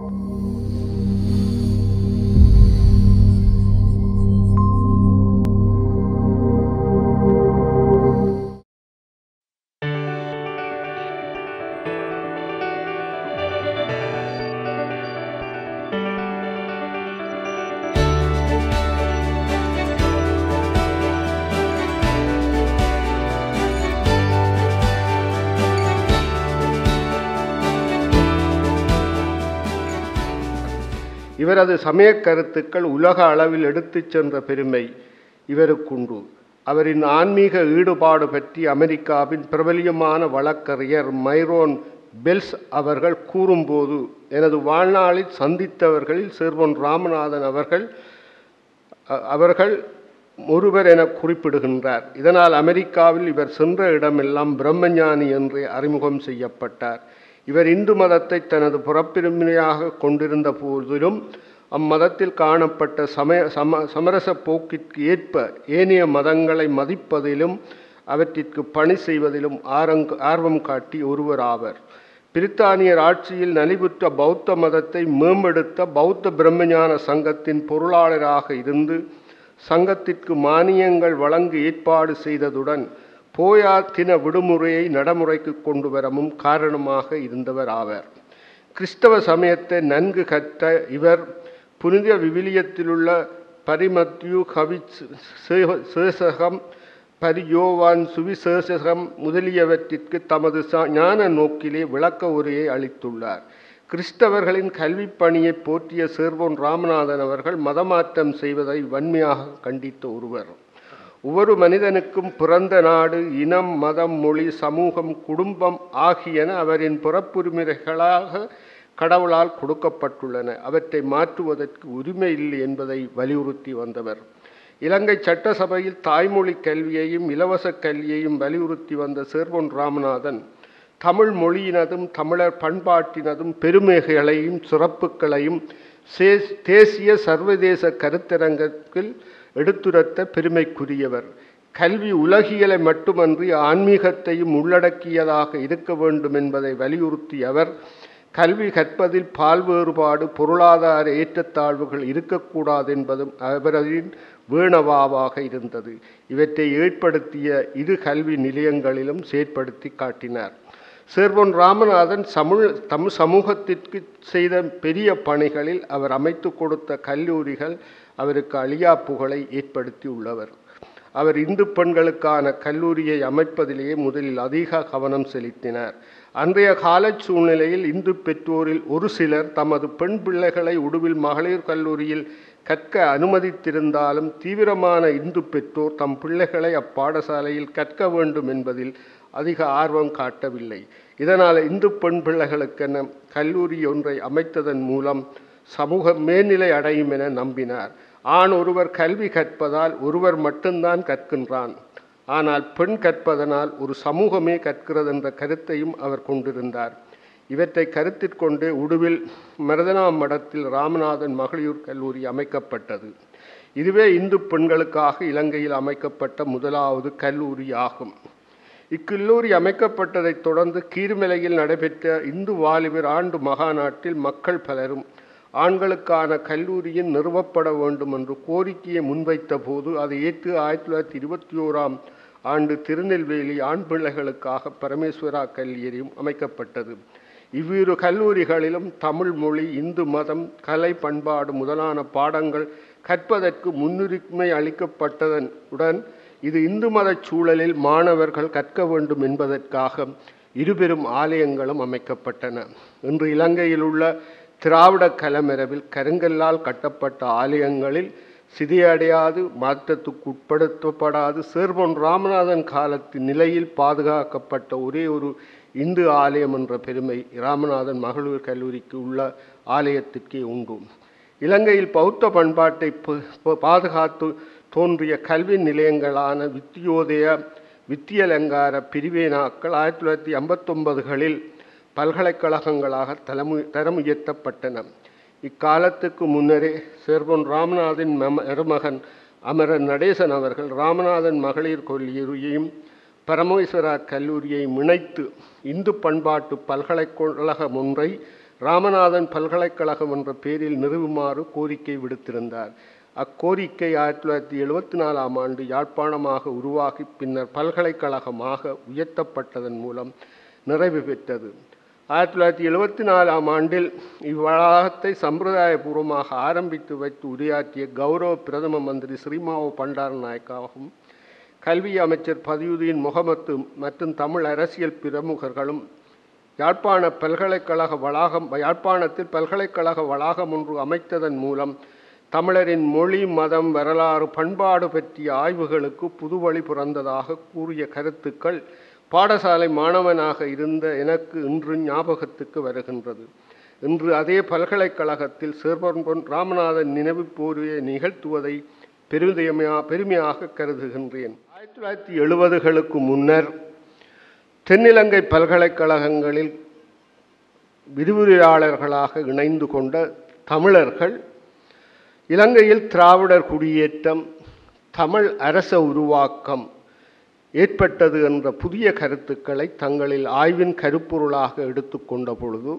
இவரது சமய கருத்துக்கள் உலக அளவில் எடுத்துச் சென்ற பெருமை இவருக்குண்டு அவரின் ஆன்மீக ஈடுபாடு பற்றி அமெரிக்காவின் பிரபலியமான வழக்கறிஞர் மைரோன் பெல்ஸ் அவர்கள் கூறும்போது எனது வாழ்நாளில் சந்தித்தவர்களில் சிறுவன் ராமநாதன் அவர்கள் அ- அவர்கள் ஒருவர் என குறிப்பிடுகின்றார் இதனால் அமெரிக்காவில் இவர் சென்ற இடமெல்லாம் பிரம்மஞானி என்று அறிமுகம் செய்யப்பட்டார் இவர் இந்து மதத்தை தனது புறப்பெருமையாக கொண்டிருந்த போதிலும் அம்மதத்தில் காணப்பட்ட சமய சம சமரச போக்கிற்கு ஏற்ப ஏனைய மதங்களை மதிப்பதிலும் அவற்றிற்கு பணி செய்வதிலும் ஆரங் ஆர்வம் காட்டி ஒருவர் ஆவர் பிரித்தானியர் ஆட்சியில் நலிவுற்ற பௌத்த மதத்தை மேம்படுத்த பௌத்த பிரம்மஞான சங்கத்தின் பொருளாளராக இருந்து சங்கத்திற்கு மானியங்கள் வழங்க ஏற்பாடு செய்ததுடன் போயா தின விடுமுறையை நடைமுறைக்கு கொண்டு வரவும் காரணமாக இருந்தவர் ஆவர் கிறிஸ்தவ சமயத்தை நன்கு கற்ற இவர் புனித விவிலியத்திலுள்ள பரிமத்யு கவிச் சே- சேசகம் பரியோவான் சுவிசேஷகம் முதலியவற்றிற்கு தமது ச- ஞான நோக்கிலே விளக்க உரையை அளித்துள்ளார் கிறிஸ்தவர்களின் கல்விப் பணியை போற்றிய சேர்வோன் ராமநாதன் அவர்கள் மதமாற்றம் செய்வதை வன்மையாக கண்டித்த ஒருவர் ஒவ்வொரு மனிதனுக்கும் பிறந்த நாடு இனம் மதம் மொழி சமூகம் குடும்பம் ஆகியன அவரின் பிறப்புரிமைகளாக கடவுளால் கொடுக்கப்பட்டுள்ளன அவற்றை மாற்றுவதற்கு உரிமை இல்லை என்பதை வலியுறுத்தி வந்தவர் இலங்கை சட்டசபையில் தாய்மொழி கல்வியையும் இலவச கல்வியையும் வலியுறுத்தி வந்த சேர்வொன் ராமநாதன் தமிழ் மொழியினதும் தமிழர் பண்பாட்டினதும் பெருமைகளையும் சிறப்புகளையும் சே- தேசிய சர்வதேச கருத்தரங்கத்தில் எடுத்துரைத்த பெருமைக்குரியவர் கல்வி உலகியலை மட்டுமன்றி ஆன்மீகத்தையும் உள்ளடக்கியதாக இருக்க வேண்டும் என்பதை வலியுறுத்திய அவர் கல்வி கற்பதில் பால் வேறுபாடு பொருளாதார ஏற்றத்தாழ்வுகள் இருக்கக்கூடாது என்பதும் அவரதின் வேணவாவாக இருந்தது இவற்றை ஏற்படுத்திய இரு கல்வி நிலையங்களிலும் செயற்படுத்தி காட்டினார் சேர்வன் ராமநாதன் சமுழ் தம் சமூகத்திற்கு செய்த பெரிய பணிகளில் அவர் அமைத்து கொடுத்த கல்லூரிகள் அவருக்கு அழியா புகழை ஏற்படுத்தி உள்ளவர் அவர் இந்து பெண்களுக்கான கல்லூரியை அமைப்பதிலேயே முதலில் அதிக கவனம் செலுத்தினார் அன்றைய கால சூழ்நிலையில் இந்து பெற்றோரில் ஒரு சிலர் தமது பெண் பிள்ளைகளை உடுவில் மகளிர் கல்லூரியில் கற்க அனுமதித்திருந்தாலும் தீவிரமான இந்து பெற்றோர் தம் பிள்ளைகளை அப்பாடசாலையில் கற்க வேண்டும் என்பதில் அதிக ஆர்வம் காட்டவில்லை இதனால் இந்து பெண் பிள்ளைகளுக்கென கல்லூரி ஒன்றை அமைத்ததன் மூலம் சமூக மேல்நிலை அடையும் என நம்பினார் ஆண் ஒருவர் கல்வி கற்பதால் ஒருவர் மட்டும்தான் கற்கின்றான் ஆனால் பெண் கற்பதனால் ஒரு சமூகமே கற்கிறது என்ற கருத்தையும் அவர் கொண்டிருந்தார் இவற்றை கருத்திற்கொண்டு உடுவில் மருதனாம் மடத்தில் ராமநாதன் மகளிர் கல்லூரி அமைக்கப்பட்டது இதுவே இந்து பெண்களுக்காக இலங்கையில் அமைக்கப்பட்ட முதலாவது கல்லூரி ஆகும் இக்கல்லூரி அமைக்கப்பட்டதைத் தொடர்ந்து கீர்மலையில் நடைபெற்ற இந்து வாலிபர் ஆண்டு மகாநாட்டில் மக்கள் பலரும் ஆண்களுக்கான கல்லூரியின் நிறுவப்பட வேண்டும் என்று கோரிக்கையை முன்வைத்த போது அதை ஏற்று ஆயிரத்தி தொள்ளாயிரத்தி இருபத்தி ஓராம் ஆண்டு திருநெல்வேலி ஆண் பிள்ளைகளுக்காக பரமேஸ்வரா கல்லூரியும் அமைக்கப்பட்டது இவ்விரு கல்லூரிகளிலும் தமிழ் மொழி இந்து மதம் கலை பண்பாடு முதலான பாடங்கள் கற்பதற்கு முன்னுரிமை அளிக்கப்பட்டதன் உடன் இது இந்து மதச் சூழலில் மாணவர்கள் கற்க வேண்டும் என்பதற்காக இருபெரும் ஆலயங்களும் அமைக்கப்பட்டன இன்று இலங்கையில் உள்ள திராவிட கலமரபில் கருங்கல்லால் கட்டப்பட்ட ஆலயங்களில் சிதையடையாது மாற்றத்துக்கு உட்படுத்தப்படாது சேர்வன் ராமநாதன் காலத்தின் நிலையில் பாதுகாக்கப்பட்ட ஒரே ஒரு இந்து ஆலயம் என்ற பெருமை ராமநாதன் மகளிர் கல்லூரிக்கு உள்ள ஆலயத்திற்கே உண்டு இலங்கையில் பௌத்த பண்பாட்டை பு- பு- பாதுகாத்து தோன்றிய கல்வி நிலையங்களான வித்தியோதய வித்தியலங்கார பிரிவேனாக்கள் ஆயிரத்தி தொள்ளாயிரத்தி ஐம்பத்தொன்பதுகளில் பல்கலைக்கழகங்களாக தலமு தரம் உயர்த்தப்பட்டன இக்காலத்துக்கு முன்னரே சேர்வன் ராமநாதன் மம- மருமகன் அமரர் நடேசன் அவர்கள் ராமநாதன் மகளிர் கல்லூரியையும் பரமேஸ்வரா கல்லூரியை இணைத்து இந்து பண்பாட்டு பல்கலைக்கழகம் ஒன்றை ராமநாதன் பல்கலைக்கழகம் என்ற பெயரில் நிறுவுமாறு கோரிக்கை விடுத்திருந்தார் அக்கோரிக்கை ஆயிரத்தி தொள்ளாயிரத்தி எழுபத்தி நாலாம் ஆண்டு யாழ்ப்பாணமாக உருவாகி பின்னர் பல்கலைக்கழகமாக உயர்த்தப்பட்டதன் மூலம் நிறைவு பெற்றது ஆயிரத்தி தொள்ளாயிரத்தி எழுபத்தி நாலாம் ஆண்டில் இவ்வளாகத்தை சம்பிரதாயபூர்வமாக ஆரம்பித்து வைத்து உரையாற்றிய கௌரவ பிரதம மந்திரி ஸ்ரீமாவோ பண்டாரநாயக்காவும் கல்வி அமைச்சர் பதியுதீன் முகமது மற்றும் தமிழ் அரசியல் பிரமுகர்களும் யாழ்ப்பாண பல்கலைக்கழக வளாகம் யாழ்ப்பாணத்தில் பல்கலைக்கழக வளாகம் ஒன்று அமைத்ததன் மூலம் தமிழரின் மொழி மதம் வரலாறு பண்பாடு பற்றிய ஆய்வுகளுக்கு புதுவழி பிறந்ததாக கூறிய கருத்துக்கள் பாடசாலை மாணவனாக இருந்த எனக்கு இன்று ஞாபகத்துக்கு வருகின்றது இன்று அதே பல்கலைக்கழகத்தில் சிறுபொன் ராமநாதன் நினைவு போர்வையை நிகழ்த்துவதை பெருமையா பெருமையாக கருதுகின்றேன் ஆயிரத்தி தொள்ளாயிரத்தி எழுபதுகளுக்கு முன்னர் தென்னிலங்கை பல்கலைக்கழகங்களில் விரிவுரையாளர்களாக இணைந்து கொண்ட தமிழர்கள் இலங்கையில் திராவிடர் குடியேற்றம் தமிழ் அரச உருவாக்கம் ஏற்பட்டது என்ற புதிய கருத்துக்களை தங்களில் ஆய்வின் கருப்பொருளாக எடுத்துக்கொண்ட பொழுது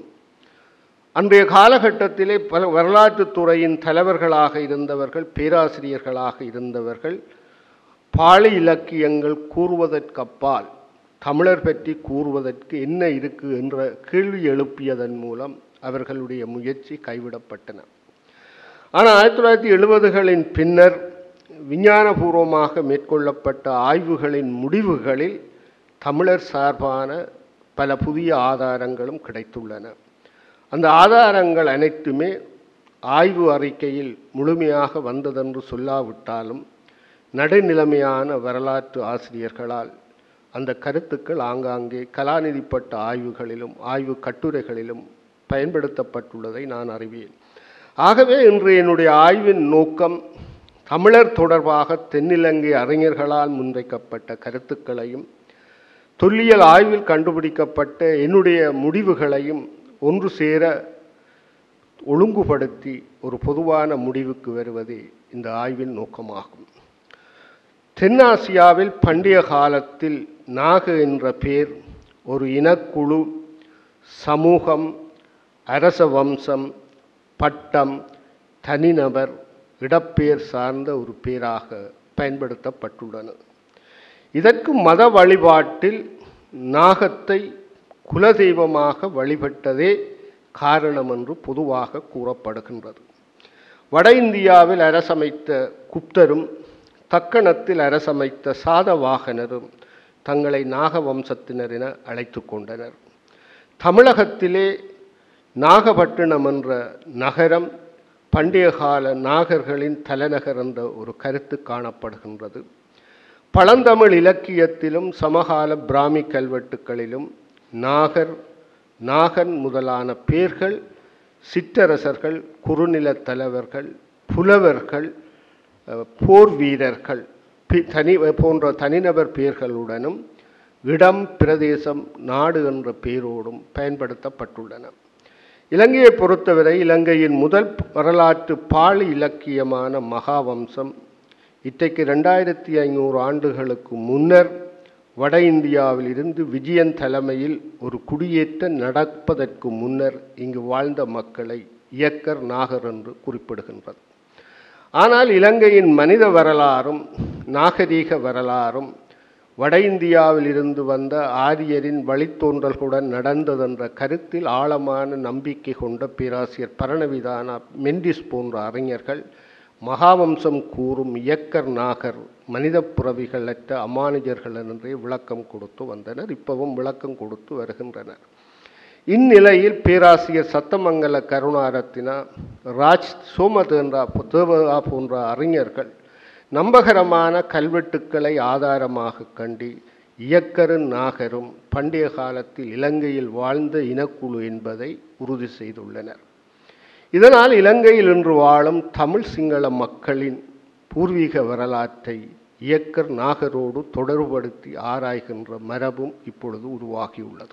அன்றைய காலகட்டத்திலே பல வரலாற்றுத் துறையின் தலைவர்களாக இருந்தவர்கள் பேராசிரியர்களாக இருந்தவர்கள் பாளி இலக்கியங்கள் கூறுவதற்கப்பால் தமிழர் பற்றி கூறுவதற்கு என்ன இருக்கு என்ற கேள்வி எழுப்பியதன் மூலம் அவர்களுடைய முயற்சி கைவிடப்பட்டன ஆனால் ஆயிரத்தி தொள்ளாயிரத்தி எழுபதுகளின் பின்னர் விஞ்ஞானபூர்வமாக மேற்கொள்ளப்பட்ட ஆய்வுகளின் முடிவுகளில் தமிழர் சார்பான பல புதிய ஆதாரங்களும் கிடைத்துள்ளன அந்த ஆதாரங்கள் அனைத்துமே ஆய்வு அறிக்கையில் முழுமையாக வந்ததென்று சொல்லாவிட்டாலும் நடுநிலைமையான வரலாற்று ஆசிரியர்களால் அந்த கருத்துக்கள் ஆங்காங்கே கலாநிதிப்பட்ட ஆய்வுகளிலும் ஆய்வு கட்டுரைகளிலும் பயன்படுத்தப்பட்டுள்ளதை நான் அறிவேன் ஆகவே இன்று என்னுடைய ஆய்வின் நோக்கம் தமிழர் தொடர்பாக தென்னிலங்கை அறிஞர்களால் முன்வைக்கப்பட்ட கருத்துக்களையும் தொல்லியல் ஆய்வில் கண்டுபிடிக்கப்பட்ட என்னுடைய முடிவுகளையும் ஒன்று சேர ஒழுங்குபடுத்தி ஒரு பொதுவான முடிவுக்கு வருவதே இந்த ஆய்வின் நோக்கமாகும் தென்னாசியாவில் பண்டைய காலத்தில் நாக என்ற பேர் ஒரு இனக்குழு சமூகம் அரச வம்சம் பட்டம் தனிநபர் இடப்பெயர் சார்ந்த ஒரு பேராக பயன்படுத்தப்பட்டுள்ளன இதற்கு மத வழிபாட்டில் நாகத்தை குலதெய்வமாக வழிபட்டதே காரணம் என்று பொதுவாக கூறப்படுகின்றது வட இந்தியாவில் அரசமைத்த குப்தரும் தக்கணத்தில் அரசமைத்த சாதவாகனரும் தங்களை நாக வம்சத்தினர் என அழைத்து கொண்டனர் தமிழகத்திலே நாகப்பட்டினம் என்ற நகரம் பண்டைய கால நாகர்களின் தலைநகர் என்ற ஒரு கருத்து காணப்படுகின்றது பழந்தமிழ் இலக்கியத்திலும் சமகால பிராமி கல்வெட்டுக்களிலும் நாகர் நாகன் முதலான பேர்கள் சிற்றரசர்கள் குறுநிலத் தலைவர்கள் புலவர்கள் போர் வீரர்கள் தனி போன்ற தனிநபர் பெயர்களுடனும் இடம் பிரதேசம் நாடு என்ற பெயரோடும் பயன்படுத்தப்பட்டுள்ளன இலங்கையை பொறுத்தவரை இலங்கையின் முதல் வரலாற்று பாலி இலக்கியமான மகாவம்சம் இன்றைக்கு ரெண்டாயிரத்தி ஐநூறு ஆண்டுகளுக்கு முன்னர் வட இந்தியாவில் இருந்து விஜயன் தலைமையில் ஒரு குடியேற்றம் நடப்பதற்கு முன்னர் இங்கு வாழ்ந்த மக்களை இயக்கர் நாகர் என்று குறிப்பிடுகின்றது ஆனால் இலங்கையின் மனித வரலாறும் நாகரீக வரலாறும் வட இந்தியாவில் இருந்து வந்த ஆரியரின் வழித்தோன்றல்களுடன் நடந்ததென்ற கருத்தில் ஆழமான நம்பிக்கை கொண்ட பேராசிரியர் பரணவிதானா மெண்டிஸ் போன்ற அறிஞர்கள் மகாவம்சம் கூறும் இயக்கர் நாகர் மனித புறவிகளற்ற அமானுஜர்கள் என்றே விளக்கம் கொடுத்து வந்தனர் இப்பவும் விளக்கம் கொடுத்து வருகின்றனர் இந்நிலையில் பேராசிரியர் சத்தமங்கல கருணாரத்தினா ராஜ் சோமதேந்திரா தேவதா போன்ற அறிஞர்கள் நம்பகரமான கல்வெட்டுக்களை ஆதாரமாக கண்டு இயக்கரும் நாகரும் பண்டைய காலத்தில் இலங்கையில் வாழ்ந்த இனக்குழு என்பதை உறுதி செய்துள்ளனர் இதனால் இலங்கையில் இன்று வாழும் தமிழ் சிங்கள மக்களின் பூர்வீக வரலாற்றை இயக்கர் நாகரோடு தொடர்படுத்தி ஆராய்கின்ற மரபும் இப்பொழுது உருவாகியுள்ளது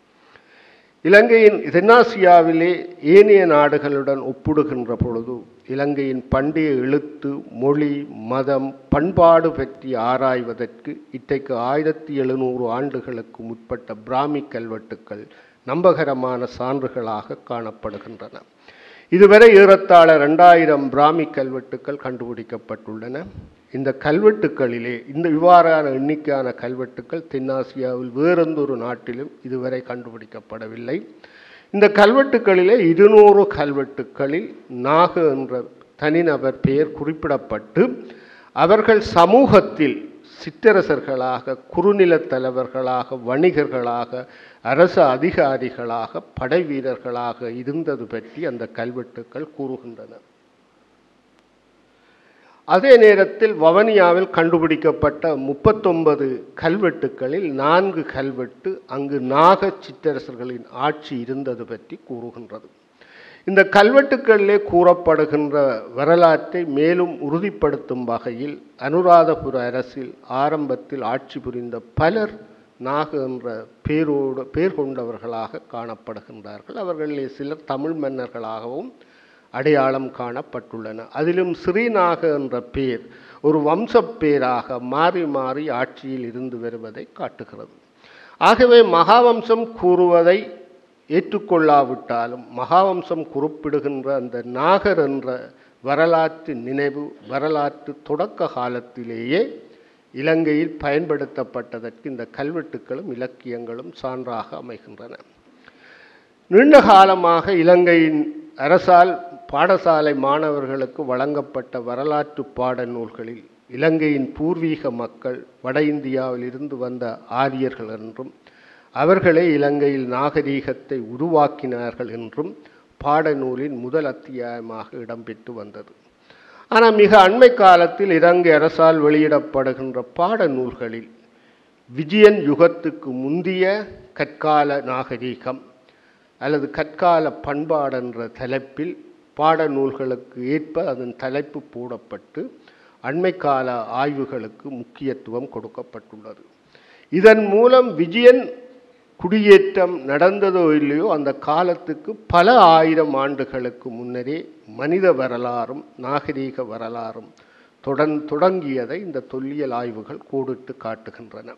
இலங்கையின் தென்னாசியாவிலே ஏனைய நாடுகளுடன் ஒப்பிடுகின்ற பொழுது இலங்கையின் பண்டைய எழுத்து மொழி மதம் பண்பாடு பற்றி ஆராய்வதற்கு இன்றைக்கு ஆயிரத்தி எழுநூறு ஆண்டுகளுக்கு முற்பட்ட பிராமி கல்வெட்டுக்கள் நம்பகரமான சான்றுகளாக காணப்படுகின்றன இதுவரை ஏறத்தாழ ரெண்டாயிரம் பிராமி கல்வெட்டுக்கள் கண்டுபிடிக்கப்பட்டுள்ளன இந்த கல்வெட்டுக்களிலே இந்த இவ்வாறான எண்ணிக்கையான கல்வெட்டுக்கள் தென்னாசியாவில் வேறெந்தொரு நாட்டிலும் இதுவரை கண்டுபிடிக்கப்படவில்லை இந்த கல்வெட்டுக்களிலே இருநூறு கல்வெட்டுக்களில் நாக என்ற தனிநபர் பெயர் குறிப்பிடப்பட்டு அவர்கள் சமூகத்தில் சிற்றரசர்களாக குறுநிலத் தலைவர்களாக வணிகர்களாக அரசு அதிகாரிகளாக படை வீரர்களாக இருந்தது பற்றி அந்த கல்வெட்டுக்கள் கூறுகின்றன அதே நேரத்தில் வவனியாவில் கண்டுபிடிக்கப்பட்ட முப்பத்தொன்பது கல்வெட்டுக்களில் நான்கு கல்வெட்டு அங்கு நாக சிற்றரசர்களின் ஆட்சி இருந்தது பற்றி கூறுகின்றது இந்த கல்வெட்டுக்களிலே கூறப்படுகின்ற வரலாற்றை மேலும் உறுதிப்படுத்தும் வகையில் அனுராதபுர அரசில் ஆரம்பத்தில் ஆட்சி புரிந்த பலர் நாக என்ற பேரோடு பேர் கொண்டவர்களாக காணப்படுகின்றார்கள் அவர்களிலே சிலர் தமிழ் மன்னர்களாகவும் அடையாளம் காணப்பட்டுள்ளன அதிலும் ஸ்ரீநாக என்ற பேர் ஒரு வம்சப் பேராக மாறி மாறி ஆட்சியில் இருந்து வருவதை காட்டுகிறது ஆகவே மகாவம்சம் கூறுவதை ஏற்றுக்கொள்ளாவிட்டாலும் மகாவம்சம் குறிப்பிடுகின்ற அந்த நாகர் என்ற வரலாற்று நினைவு வரலாற்று தொடக்க காலத்திலேயே இலங்கையில் பயன்படுத்தப்பட்டதற்கு இந்த கல்வெட்டுக்களும் இலக்கியங்களும் சான்றாக அமைகின்றன நீண்ட காலமாக இலங்கையின் அரசால் பாடசாலை மாணவர்களுக்கு வழங்கப்பட்ட வரலாற்று பாட நூல்களில் இலங்கையின் பூர்வீக மக்கள் வட இந்தியாவில் இருந்து வந்த ஆரியர்கள் என்றும் அவர்களே இலங்கையில் நாகரீகத்தை உருவாக்கினார்கள் என்றும் பாடநூலின் முதல் அத்தியாயமாக இடம்பெற்று வந்தது ஆனால் மிக அண்மை காலத்தில் இலங்கை அரசால் வெளியிடப்படுகின்ற பாடநூல்களில் விஜயன் யுகத்துக்கு முந்திய கற்கால நாகரீகம் அல்லது கற்கால பண்பாடென்ற தலைப்பில் பாடநூல்களுக்கு ஏற்ப அதன் தலைப்பு போடப்பட்டு அண்மைக்கால ஆய்வுகளுக்கு முக்கியத்துவம் கொடுக்கப்பட்டுள்ளது இதன் மூலம் விஜயன் குடியேற்றம் நடந்ததோ இல்லையோ அந்த காலத்துக்கு பல ஆயிரம் ஆண்டுகளுக்கு முன்னரே மனித வரலாறும் நாகரீக வரலாறும் தொடன் தொடங்கியதை இந்த தொல்லியல் ஆய்வுகள் கோடிட்டு காட்டுகின்றன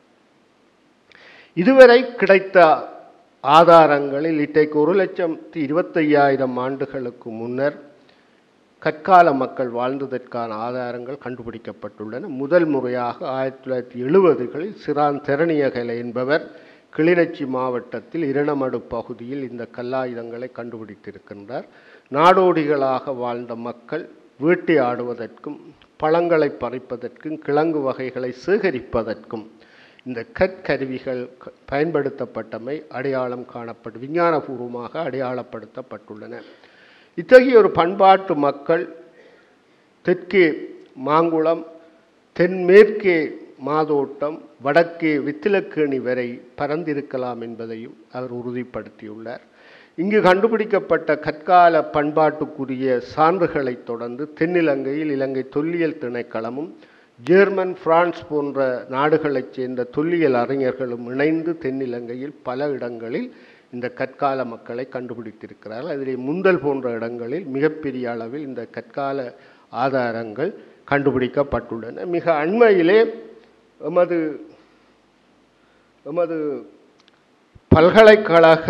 இதுவரை கிடைத்த ஆதாரங்களில் இன்றைக்கு ஒரு லட்சத்தி இருபத்தையாயிரம் ஆண்டுகளுக்கு முன்னர் கற்கால மக்கள் வாழ்ந்ததற்கான ஆதாரங்கள் கண்டுபிடிக்கப்பட்டுள்ளன முதல் முறையாக ஆயிரத்தி தொள்ளாயிரத்தி எழுபதுகளில் சிறான் தெரணியகலை என்பவர் கிளிநொச்சி மாவட்டத்தில் இரணமடு பகுதியில் இந்த கல்லாயுதங்களை கண்டுபிடித்திருக்கின்றார் நாடோடிகளாக வாழ்ந்த மக்கள் வேட்டையாடுவதற்கும் பழங்களை பறிப்பதற்கும் கிழங்கு வகைகளை சேகரிப்பதற்கும் இந்த கற்கருவிகள் க- பயன்படுத்தப்பட்டமை அடையாளம் காணப்பட்டு விஞ்ஞானபூர்வமாக அடையாளப்படுத்தப்பட்டுள்ளன இத்தகைய ஒரு பண்பாட்டு மக்கள் தெற்கே மாங்குளம் தென்மேற்கே மாதோட்டம் வடக்கே வித்திலக்கேணி வரை பறந்திருக்கலாம் என்பதையும் அவர் உறுதிப்படுத்தியுள்ளார் இங்கு கண்டுபிடிக்கப்பட்ட கற்கால பண்பாட்டுக்குரிய சான்றுகளைத் தொடர்ந்து தென்னிலங்கையில் இலங்கை தொல்லியல் திணைக்களமும் ஜெர்மன் பிரான்ஸ் போன்ற நாடுகளைச் சேர்ந்த தொல்லியல் அறிஞர்களும் இணைந்து தென்னிலங்கையில் பல இடங்களில் இந்த கற்கால மக்களை கண்டுபிடித்திருக்கிறார்கள் அதிலே முந்தல் போன்ற இடங்களில் மிகப்பெரிய அளவில் இந்த கற்கால ஆதாரங்கள் கண்டுபிடிக்கப்பட்டுள்ளன மிக அண்மையிலே எமது எமது பல்கலைக்கழக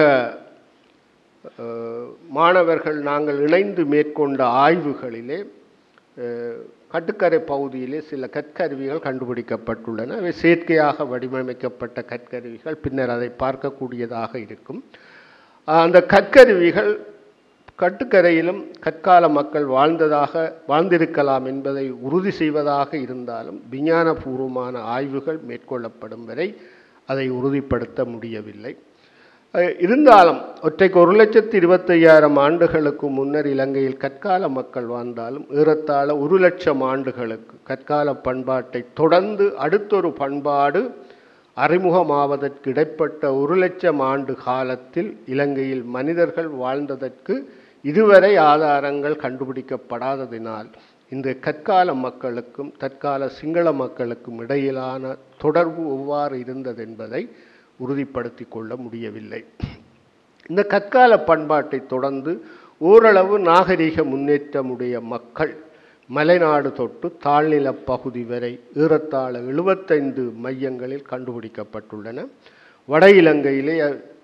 அஹ், மாணவர்கள் நாங்கள் இணைந்து மேற்கொண்ட ஆய்வுகளிலே அஹ், கட்டுக்கரை பகுதியிலே சில கற்கருவிகள் கண்டுபிடிக்கப்பட்டுள்ளன அவை செயற்கையாக வடிவமைக்கப்பட்ட கற்கருவிகள் பின்னர் அதை பார்க்கக்கூடியதாக இருக்கும் அஹ், அந்த கற்கருவிகள் கட்டுக்கரையிலும் கற்கால மக்கள் வாழ்ந்ததாக வாழ்ந்திருக்கலாம் என்பதை உறுதி செய்வதாக இருந்தாலும் விஞ்ஞானபூர்வமான ஆய்வுகள் மேற்கொள்ளப்படும் வரை அதை உறுதிப்படுத்த முடியவில்லை அஹ் இருந்தாலும் ஒற்றைக்கு ஒரு லட்சத்து இருபத்தையாயிரம் ஆண்டுகளுக்கு முன்னர் இலங்கையில் கற்கால மக்கள் வாழ்ந்தாலும் ஏறத்தாழ ஒரு லட்சம் ஆண்டுகளுக்கு கற்கால பண்பாட்டை தொடர்ந்து அடுத்தொரு பண்பாடு அறிமுகமாவதற்கு இடைப்பட்ட ஒரு லட்சம் ஆண்டு காலத்தில் இலங்கையில் மனிதர்கள் வாழ்ந்ததற்கு இதுவரை ஆதாரங்கள் கண்டுபிடிக்கப்படாததினால் இந்த கற்கால மக்களுக்கும் தற்கால சிங்கள மக்களுக்கும் இடையிலான தொடர்பு எவ்வாறு இருந்தது என்பதை உறுதிப்படுத்தி கொள்ள முடியவில்லை இந்த கற்கால பண்பாட்டை தொடர்ந்து ஓரளவு நாகரிக முன்னேற்றமுடைய மக்கள் மலைநாடு தொட்டு தாழ்நில பகுதி வரை ஏறத்தாழ எழுபத்தைந்து மையங்களில் கண்டுபிடிக்கப்பட்டுள்ளன வட இலங்கையிலே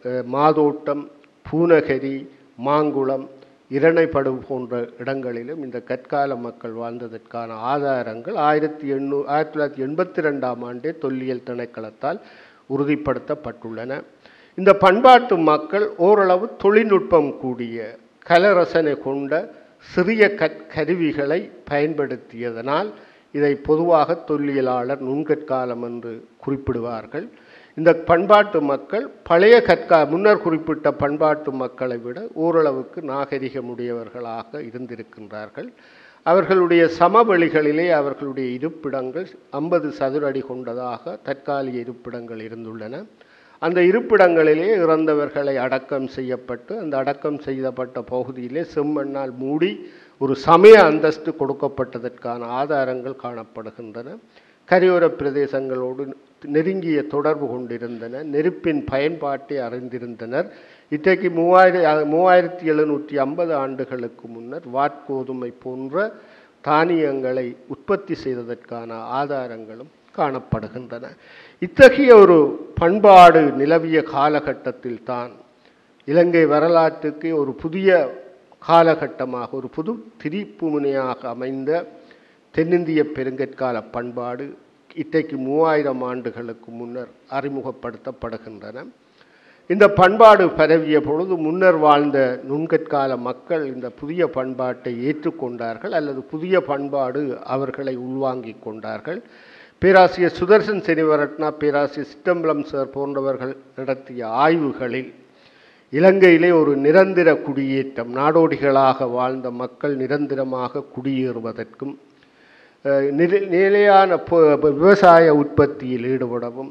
அஹ், மாதோட்டம் பூனகரி மாங்குளம் இரணைப்படு போன்ற இடங்களிலும் இந்த கற்கால மக்கள் வாழ்ந்ததற்கான ஆதாரங்கள் ஆயிரத்தி எண்ணூ ஆயிரத்தி தொள்ளாயிரத்தி எண்பத்தி ரெண்டாம் ஆண்டே தொல்லியல் திணைக்களத்தால் உறுதிப்படுத்தப்பட்டுள்ளன இந்த பண்பாட்டு மக்கள் ஓரளவு தொழில்நுட்பம் கூடிய கலரசனை கொண்ட சிறிய கற் கருவிகளை பயன்படுத்தியதனால் இதை பொதுவாக தொல்லியலாளர் நுண்கற்காலம் என்று குறிப்பிடுவார்கள் இந்த பண்பாட்டு மக்கள் பழைய கற்கா முன்னர் குறிப்பிட்ட பண்பாட்டு மக்களை விட ஓரளவுக்கு நாகரிகமுடையவர்களாக இருந்திருக்கின்றார்கள் அவர்களுடைய சமவெளிகளிலே அவர்களுடைய இருப்பிடங்கள் ஐம்பது சதுர அடி கொண்டதாக தற்காலிக இருப்பிடங்கள் இருந்துள்ளன அந்த இருப்பிடங்களிலே இறந்தவர்களை அடக்கம் செய்யப்பட்டு அந்த அடக்கம் செய்யப்பட்ட பகுதியிலே செம்மண்ணால் மூடி ஒரு சமய அந்தஸ்து கொடுக்கப்பட்டதற்கான ஆதாரங்கள் காணப்படுகின்றன கரையோர பிரதேசங்களோடு நெருங்கிய தொடர்பு கொண்டிருந்தன நெருப்பின் பயன்பாட்டை அறிந்திருந்தனர் இன்றைக்கு மூவாயிரம் மூவாயிரத்தி எழுநூற்றி ஐம்பது ஆண்டுகளுக்கு முன்னர் வாட்கோதுமை போன்ற தானியங்களை உற்பத்தி செய்ததற்கான ஆதாரங்களும் காணப்படுகின்றன இத்தகைய ஒரு பண்பாடு நிலவிய காலகட்டத்தில் தான் இலங்கை வரலாற்றுக்கு ஒரு புதிய காலகட்டமாக ஒரு புது திரிப்புமுனையாக அமைந்த தென்னிந்திய பெருங்கற்கால பண்பாடு இன்றைக்கு மூவாயிரம் ஆண்டுகளுக்கு முன்னர் அறிமுகப்படுத்தப்படுகின்றன இந்த பண்பாடு பரவிய பொழுது முன்னர் வாழ்ந்த நுண்கற்கால மக்கள் இந்த புதிய பண்பாட்டை ஏற்றுக்கொண்டார்கள் அல்லது புதிய பண்பாடு அவர்களை உள்வாங்கிக் கொண்டார்கள் பேராசிரியர் சுதர்சன் செனிவரட்னா பேராசிரியர் சித்தம்பலம் சார் போன்றவர்கள் நடத்திய ஆய்வுகளில் இலங்கையிலே ஒரு நிரந்தர குடியேற்றம் நாடோடிகளாக வாழ்ந்த மக்கள் நிரந்தரமாக குடியேறுவதற்கும் அஹ், நிலை- நிலையான பொ- விவசாய உற்பத்தியில் ஈடுபடவும்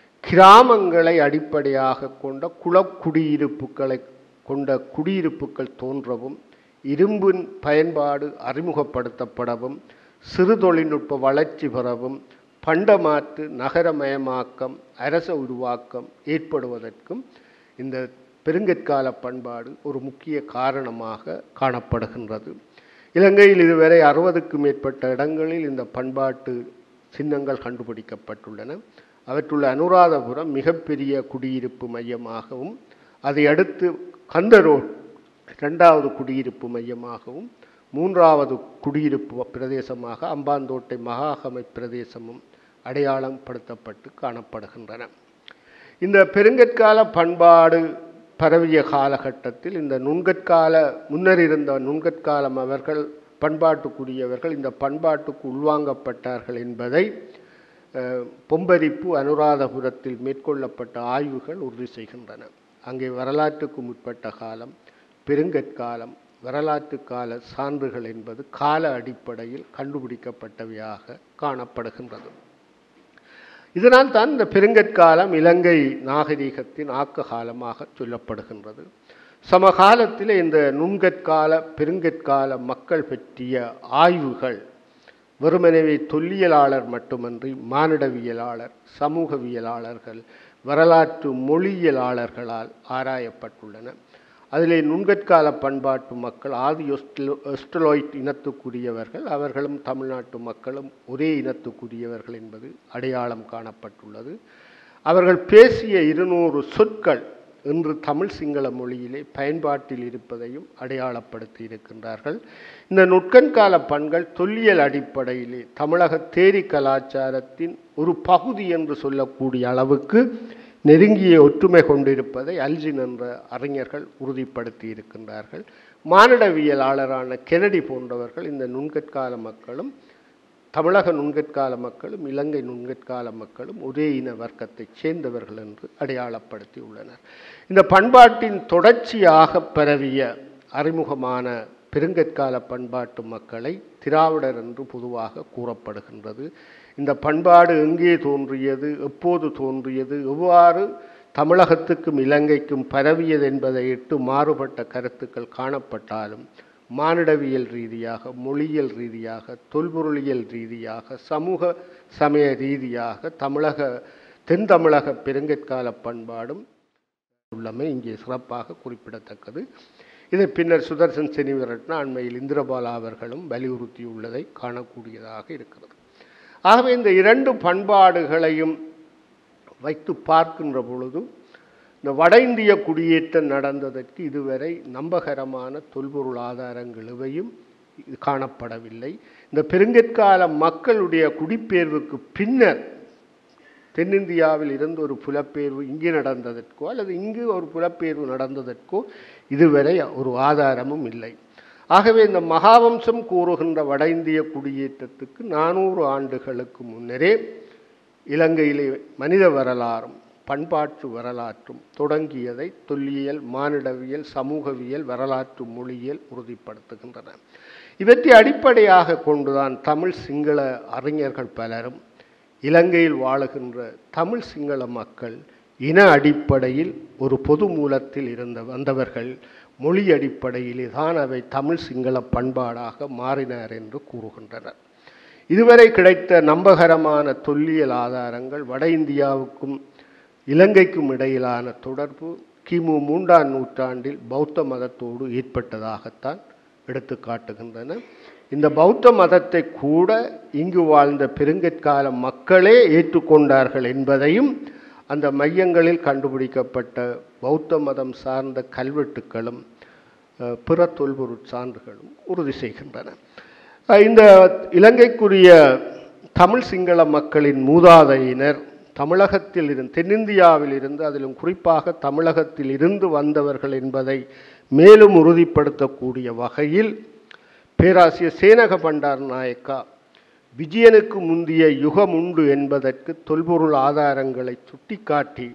கிராமங்களை அடிப்படையாக கொண்ட குளக்குடியிருப்புகளை கொண்ட குடியிருப்புகள் தோன்றவும் இரும்பின் பயன்பாடு அறிமுகப்படுத்தப்படவும் சிறு தொழில்நுட்ப வளர்ச்சி பெறவும் பண்டமாற்று நகரமயமாக்கம் அரச உருவாக்கம் ஏற்படுவதற்கும் இந்த பெருங்கற்கால பண்பாடு ஒரு முக்கிய காரணமாக காணப்படுகின்றது இலங்கையில் இதுவரை அறுபதுக்கும் மேற்பட்ட இடங்களில் இந்த பண்பாட்டு சின்னங்கள் கண்டுபிடிக்கப்பட்டுள்ளன அவற்றுள்ள அனுராதபுரம் மிகப்பெரிய குடியிருப்பு மையமாகவும் அதை அடுத்து கந்தரோட் இரண்டாவது குடியிருப்பு மையமாகவும் மூன்றாவது குடியிருப்பு பிரதேசமாக அம்பாந்தோட்டை மகாகமை பிரதேசமும் அடையாளம் படுத்தப்பட்டு காணப்படுகின்றன இந்த பெருங்கற்கால பண்பாடு பரவிய காலகட்டத்தில் இந்த நுண்கற்கால முன்னர் இருந்த நுண்கற்காலம் அவர்கள் பண்பாட்டுக்குரியவர்கள் இந்த பண்பாட்டுக்கு உள்வாங்கப்பட்டார்கள் என்பதை அஹ், பொம்பரிப்பு அனுராதபுரத்தில் மேற்கொள்ளப்பட்ட ஆய்வுகள் உறுதி செய்கின்றன அங்கே வரலாற்றுக்கு முற்பட்ட காலம் பெருங்கற்காலம் வரலாற்று கால சான்றுகள் என்பது கால அடிப்படையில் கண்டுபிடிக்கப்பட்டவையாக காணப்படுகின்றது இதனால் தான் இந்த பெருங்கற்காலம் இலங்கை நாகரிகத்தின் ஆக்க காலமாக சொல்லப்படுகின்றது சமகாலத்தில் இந்த நுண்கற்கால பெருங்கற்கால மக்கள் பற்றிய ஆய்வுகள் வெறுமனவே தொல்லியலாளர் மட்டுமன்றி மானிடவியலாளர் சமூகவியலாளர்கள் வரலாற்று மொழியியலாளர்களால் ஆராயப்பட்டுள்ளன அதிலே நுண்கற்கால பண்பாட்டு மக்கள் ஆதி ஒஸ்டலோ ஒஸ்டலோய்ட் இனத்துக்குரியவர்கள் அவர்களும் தமிழ்நாட்டு மக்களும் ஒரே இனத்துக்குரியவர்கள் என்பது அடையாளம் காணப்பட்டுள்ளது அவர்கள் பேசிய இருநூறு சொற்கள் இன்று தமிழ் சிங்கள மொழியிலே பயன்பாட்டில் இருப்பதையும் அடையாளப்படுத்தி இருக்கின்றார்கள் இந்த நுட்கண்கால பண்கள் தொல்லியல் அடிப்படையிலே தமிழக தேரி கலாச்சாரத்தின் ஒரு பகுதி என்று சொல்லக்கூடிய அளவுக்கு நெருங்கிய ஒற்றுமை கொண்டிருப்பதை அல்ஜின் என்ற அறிஞர்கள் உறுதிப்படுத்தி இருக்கின்றார்கள் மானிடவியலாளரான கெனடி போன்றவர்கள் இந்த நுண்கற்கால மக்களும் தமிழக நுண்கற்கால மக்களும் இலங்கை நுண்கற்கால மக்களும் ஒரே இன வர்க்கத்தைச் சேர்ந்தவர்கள் என்று அடையாளப்படுத்தி உள்ளனர் இந்த பண்பாட்டின் தொடர்ச்சியாக பரவிய அறிமுகமான பெருங்கற்கால பண்பாட்டு மக்களை திராவிடர் என்று பொதுவாக கூறப்படுகின்றது இந்த பண்பாடு எங்கே தோன்றியது எப்போது தோன்றியது எவ்வாறு தமிழகத்துக்கும் இலங்கைக்கும் பரவியது என்பதை இட்டு மாறுபட்ட கருத்துக்கள் காணப்பட்டாலும் மானிடவியல் ரீதியாக மொழியியல் ரீதியாக தொல்பொருளியல் ரீதியாக சமூக சமய ரீதியாக தமிழக தென் தமிழக பெருங்கற்கால பண்பாடும் உள்ளமை இங்கே சிறப்பாக குறிப்பிடத்தக்கது இதை பின்னர் சுதர்சன் செனிவரட்னா அண்மையில் இந்திரபாலா அவர்களும் வலியுறுத்தியுள்ளதை காணக்கூடியதாக இருக்கிறது ஆகவே இந்த இரண்டு பண்பாடுகளையும் வைத்து பார்க்கின்ற பொழுது இந்த வட இந்திய குடியேற்றம் நடந்ததற்கு இதுவரை நம்பகரமான தொல்பொருள் ஆதாரங்கள் எவையும் இது காணப்படவில்லை இந்த பெருங்கற்கால மக்களுடைய குடிப்பெயர்வுக்கு பின்னர் தென்னிந்தியாவில் இருந்து ஒரு புலப்பெயர்வு இங்கு நடந்ததற்கோ அல்லது இங்கு ஒரு புலப்பெயர்வு நடந்ததற்கோ இதுவரை ஒரு ஆதாரமும் இல்லை ஆகவே இந்த மகாவம்சம் கூறுகின்ற வட இந்திய குடியேற்றத்துக்கு நானூறு ஆண்டுகளுக்கு முன்னரே இலங்கையிலே மனித வரலாறும் பண்பாட்டு வரலாற்றும் தொடங்கியதை தொல்லியல் மானிடவியல் சமூகவியல் வரலாற்று மொழியியல் உறுதிப்படுத்துகின்றன இவற்றை அடிப்படையாக கொண்டுதான் தமிழ் சிங்கள அறிஞர்கள் பலரும் இலங்கையில் வாழுகின்ற தமிழ் சிங்கள மக்கள் இன அடிப்படையில் ஒரு பொது மூலத்தில் இருந்த வந்தவர்கள் மொழி அடிப்படையிலே தான் அவை தமிழ் சிங்கள பண்பாடாக மாறினார் என்று கூறுகின்றனர் இதுவரை கிடைத்த நம்பகரமான தொல்லியல் ஆதாரங்கள் வட இந்தியாவுக்கும் இலங்கைக்கும் இடையிலான தொடர்பு கிமு மூன்றாம் நூற்றாண்டில் பௌத்த மதத்தோடு ஏற்பட்டதாகத்தான் எடுத்து காட்டுகின்றன இந்த பௌத்த மதத்தை கூட இங்கு வாழ்ந்த பெருங்கற்கால மக்களே ஏற்றுக்கொண்டார்கள் என்பதையும் அந்த மையங்களில் கண்டுபிடிக்கப்பட்ட பௌத்த மதம் சார்ந்த கல்வெட்டுக்களும் அஹ், பிற தொல்பொருட் சான்றுகளும் உறுதி செய்கின்றன அஹ், இந்த இலங்கைக்குரிய தமிழ் சிங்கள மக்களின் மூதாதையினர் தமிழகத்தில் இருந்து தென்னிந்தியாவில் இருந்து அதிலும் குறிப்பாக தமிழகத்தில் இருந்து வந்தவர்கள் என்பதை மேலும் உறுதிப்படுத்தக்கூடிய வகையில் பேராசிரியர் சேனக பண்டார் நாயக்கா விஜயனுக்கு முந்திய யுகம் உண்டு என்பதற்கு தொல்பொருள் ஆதாரங்களை சுட்டிக்காட்டி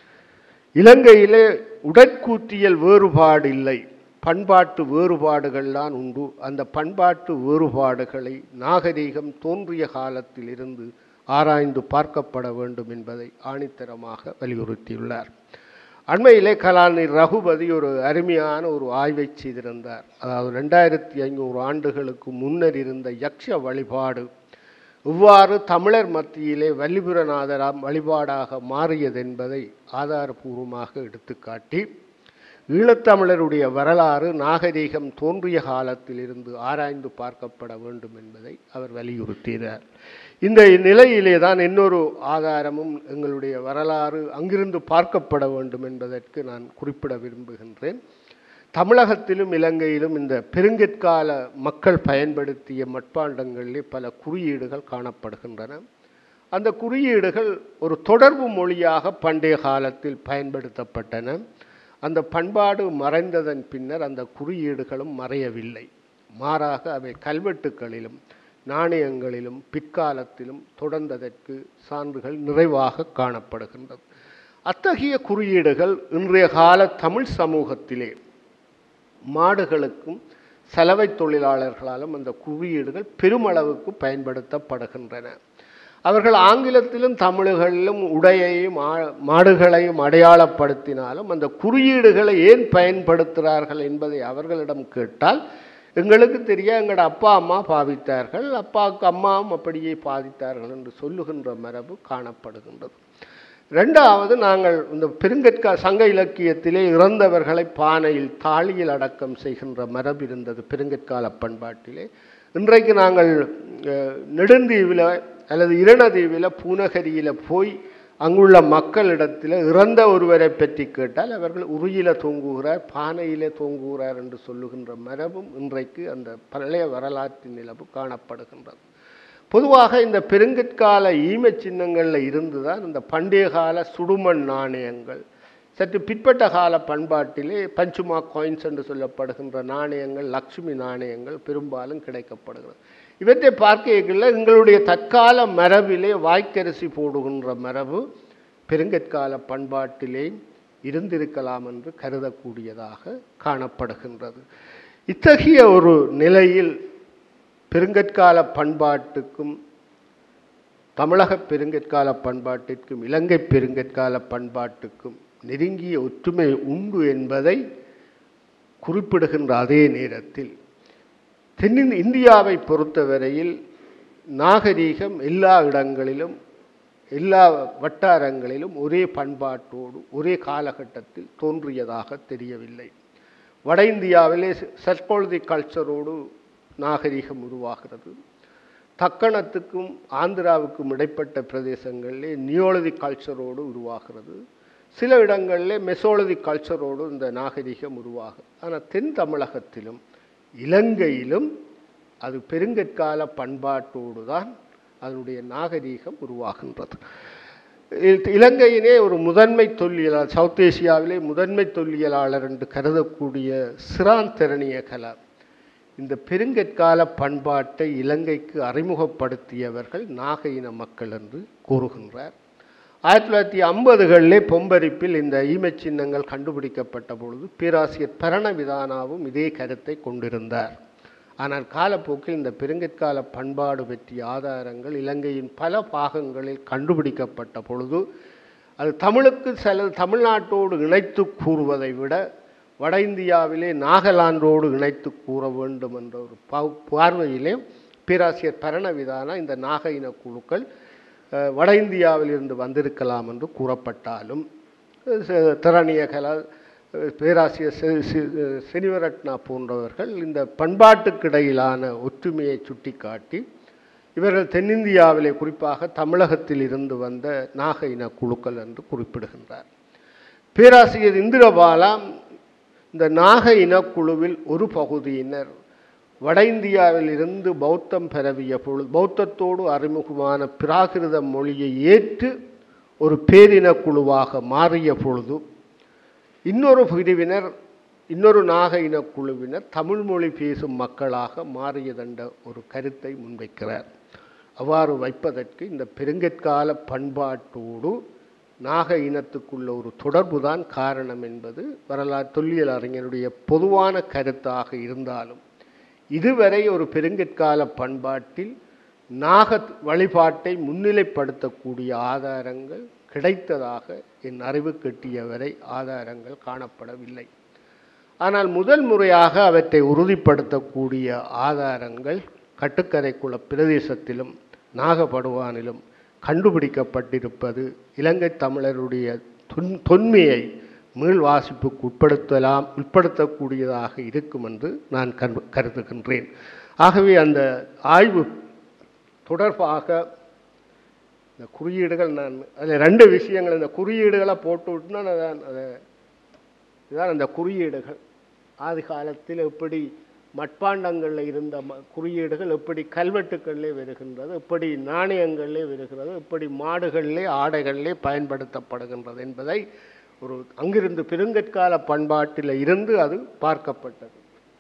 இலங்கையிலே உடற்கூற்றியல் வேறுபாடு இல்லை பண்பாட்டு வேறுபாடுகள்தான் உண்டு அந்த பண்பாட்டு வேறுபாடுகளை நாகரீகம் தோன்றிய காலத்தில் இருந்து ஆராய்ந்து பார்க்கப்பட வேண்டும் என்பதை ஆணித்தரமாக வலியுறுத்தியுள்ளார் அண்மையிலே கலாநிதி ரகுபதி ஒரு அருமையான ஒரு ஆய்வை செய்திருந்தார் அதாவது ரெண்டாயிரத்தி ஐநூறு ஆண்டுகளுக்கு முன்னர் இருந்த யக்ஷ வழிபாடு இவ்வாறு தமிழர் மத்தியிலே வல்லிபுரநாதராம் வழிபாடாக மாறியது என்பதை ஆதாரபூர்வமாக எடுத்துக்காட்டி ஈழத்தமிழருடைய வரலாறு நாகரீகம் தோன்றிய காலத்தில் இருந்து ஆராய்ந்து பார்க்கப்பட வேண்டும் என்பதை அவர் வலியுறுத்தினார் இந்த நிலையிலே தான் இன்னொரு ஆதாரமும் எங்களுடைய வரலாறு அங்கிருந்து பார்க்கப்பட வேண்டும் என்பதற்கு நான் குறிப்பிட விரும்புகின்றேன் தமிழகத்திலும் இலங்கையிலும் இந்த பெருங்கற்கால மக்கள் பயன்படுத்திய மட்பாண்டங்களிலே பல குறியீடுகள் காணப்படுகின்றன அந்த குறியீடுகள் ஒரு தொடர்பு மொழியாக பண்டைய காலத்தில் பயன்படுத்தப்பட்டன அந்த பண்பாடு மறைந்ததன் பின்னர் அந்த குறியீடுகளும் மறையவில்லை மாறாக அவை கல்வெட்டுக்களிலும் நாணயங்களிலும் பிற்காலத்திலும் தொடர்ந்ததற்கு சான்றுகள் நிறைவாக காணப்படுகின்றது அத்தகைய குறியீடுகள் இன்றைய கால தமிழ் சமூகத்திலே மாடுகளுக்கும் சலவை தொழிலாளர்களாலும் அந்த குறியீடுகள் பெருமளவுக்கு பயன்படுத்தப்படுகின்றன அவர்கள் ஆங்கிலத்திலும் தமிழுகளிலும் உடையையும் ஆ- மாடுகளையும் அடையாளப்படுத்தினாலும் அந்த குறியீடுகளை ஏன் பயன்படுத்துகிறார்கள் என்பதை அவர்களிடம் கேட்டால் எங்களுக்கு தெரிய எங்களோட அப்பா அம்மா பாவித்தார்கள் அப்பாவுக்கு அம்மாவும் அப்படியே பாதித்தார்கள் என்று சொல்லுகின்ற மரபு காணப்படுகின்றது ரெண்டாவது நாங்கள் இந்த பெருங்கற்கா சங்க இலக்கியத்திலே இறந்தவர்களை பானையில் தாழியில் அடக்கம் செய்கின்ற மரபு இருந்தது பெருங்கற்கால பண்பாட்டிலே இன்றைக்கு நாங்கள் அஹ், நெடுந்தீவில் அல்லது இரணதீவில் பூனகரியில் போய் அங்குள்ள மக்களிடத்தில் இறந்த ஒருவரை பற்றி கேட்டால் அவர்கள் உருயில தூங்குகிறார் பானையிலே தூங்குகிறார் என்று சொல்லுகின்ற மரபும் இன்றைக்கு அந்த பழைய வரலாற்று நிலவு காணப்படுகின்றது பொதுவாக இந்த பெருங்கற்கால ஈமச் சின்னங்களில் இருந்து தான் இந்த பண்டைய கால சுடுமண் நாணயங்கள் சற்று பிற்பட்ட கால பண்பாட்டிலே பஞ்சுமா காயின்ஸ் என்று சொல்லப்படுகின்ற நாணயங்கள் லக்ஷ்மி நாணயங்கள் பெரும்பாலும் கிடைக்கப்படுகிறது இவற்றை பார்க்கையில் எங்களுடைய தற்கால மரபிலே வாய்க்கரிசி போடுகின்ற மரபு பெருங்கற்கால பண்பாட்டிலே இருந்திருக்கலாம் என்று கருதக்கூடியதாக காணப்படுகின்றது இத்தகைய ஒரு நிலையில் பெருங்கற்கால பண்பாட்டுக்கும் தமிழக பெருங்கற்கால பண்பாட்டிற்கும் இலங்கை பெருங்கற்கால பண்பாட்டுக்கும் நெருங்கிய ஒற்றுமை உண்டு என்பதை குறிப்பிடுகின்ற அதே நேரத்தில் தென்னின் இந்தியாவை பொறுத்தவரையில் நாகரீகம் எல்லா இடங்களிலும் எல்லா வட்டாரங்களிலும் ஒரே பண்பாட்டோடு ஒரே காலகட்டத்தில் தோன்றியதாக தெரியவில்லை வட இந்தியாவிலே சர்பொழுதி கல்ச்சரோடு நாகரீகம் உருவாகிறது தக்கணத்துக்கும் ஆந்திராவுக்கும் இடைப்பட்ட பிரதேசங்களிலே நியோலதி கல்ச்சரோடு உருவாகிறது சில இடங்களிலே மெசோலதிக் கல்ச்சரோடு இந்த நாகரிகம் உருவாகும் ஆனால் தென் தமிழகத்திலும் இலங்கையிலும் அது பெருங்கற்கால பண்பாட்டோடு தான் அதனுடைய நாகரீகம் உருவாகின்றது இ- இலங்கையினே ஒரு முதன்மை தொல்லியலாளர் சவுத் ஏசியாவிலே முதன்மை தொல்லியலாளர் என்று கருதக்கூடிய சிரான் திறனிய கலா இந்த பெருங்கற்கால பண்பாட்டை இலங்கைக்கு அறிமுகப்படுத்தியவர்கள் நாக இன மக்கள் என்று கூறுகின்றார் ஆயிரத்தி தொள்ளாயிரத்தி ஐம்பதுகளிலே பொம்பரிப்பில் இந்த ஈமச் சின்னங்கள் கண்டுபிடிக்கப்பட்ட பொழுது பேராசிரியர் பரணவிதானாவும் இதே கருத்தை கொண்டிருந்தார் ஆனால் காலப்போக்கில் இந்த பெருங்கற்கால பண்பாடு பற்றிய ஆதாரங்கள் இலங்கையின் பல பாகங்களில் கண்டுபிடிக்கப்பட்ட பொழுது அது தமிழுக்கு சில தமிழ்நாட்டோடு இணைத்து கூறுவதை விட வட இந்தியாவிலே நாகாலாந்தோடு இணைத்து கூற வேண்டும் என்ற ஒரு பா- பார்வையிலே பேராசிரியர் பரணவிதானா இந்த நாக இன குழுக்கள் அஹ், வட இந்தியாவில் இருந்து வந்திருக்கலாம் என்று கூறப்பட்டாலும் அஹ், திறனிய கலா அஹ், பேராசிரியர் செ- செ- செனிவரட்னா போன்றவர்கள் இந்த பண்பாட்டுக்கிடையிலான ஒற்றுமையை சுட்டிக்காட்டி இவர்கள் தென்னிந்தியாவிலே குறிப்பாக தமிழகத்தில் இருந்து வந்த நாக இன குழுக்கள் என்று குறிப்பிடுகின்றார் பேராசிரியர் இந்திரபாலா இந்த நாக இனக்குழுவில் ஒரு பகுதியினர் வட இந்தியாவில் இருந்து பௌத்தம் பரவிய பொழுது பௌத்தத்தோடு அறிமுகமான பிராகிருத மொழியை ஏற்று ஒரு பேரின குழுவாக மாறிய பொழுது இன்னொரு பிரிவினர் இன்னொரு நாக இனக்குழுவினர் தமிழ் மொழி பேசும் மக்களாக மாறியதென்ற ஒரு கருத்தை முன்வைக்கிறார் அவ்வாறு வைப்பதற்கு இந்த பெருங்கற்கால பண்பாட்டோடு நாக இனத்துக்குள்ள ஒரு தொடர்புதான் காரணம் என்பது வரலாற்று தொல்லியல் அறிஞருடைய பொதுவான கருத்தாக இருந்தாலும் இதுவரை ஒரு பெருங்கற்கால பண்பாட்டில் நாக வழிபாட்டை முன்னிலைப்படுத்தக்கூடிய ஆதாரங்கள் கிடைத்ததாக என் அறிவு கெட்டியவரை ஆதாரங்கள் காணப்படவில்லை ஆனால் முதல் முறையாக அவற்றை உறுதிப்படுத்தக்கூடிய ஆதாரங்கள் கட்டுக்கரைக்குள பிரதேசத்திலும் நாகபடுவானிலும் கண்டுபிடிக்கப்பட்டிருப்பது இலங்கை தமிழருடைய தொன் தொன்மையை மீள் வாசிப்புக்கு உட்படுத்தலாம் உட்படுத்தக்கூடியதாக இருக்கும் என்று நான் கரு கருதுகின்றேன் ஆகவே அந்த ஆய்வு தொடர்பாக இந்த குறியீடுகள் நான் அதில் ரெண்டு விஷயங்கள் இந்த குறியீடுகளை போட்டு விட்டுனா நான் அதை இதுதான் அந்த குறியீடுகள் ஆதி காலத்தில் எப்படி மட்பாண்டங்களில் இருந்த ம குறியீடுகள் எப்படி கல்வெட்டுக்களிலே வருகின்றது எப்படி நாணயங்களிலே வருகிறது எப்படி மாடுகளிலே ஆடைகளிலே பயன்படுத்தப்படுகின்றது என்பதை ஒரு அங்கிருந்து பெருங்கற்கால பண்பாட்டில் இருந்து அது பார்க்கப்பட்டது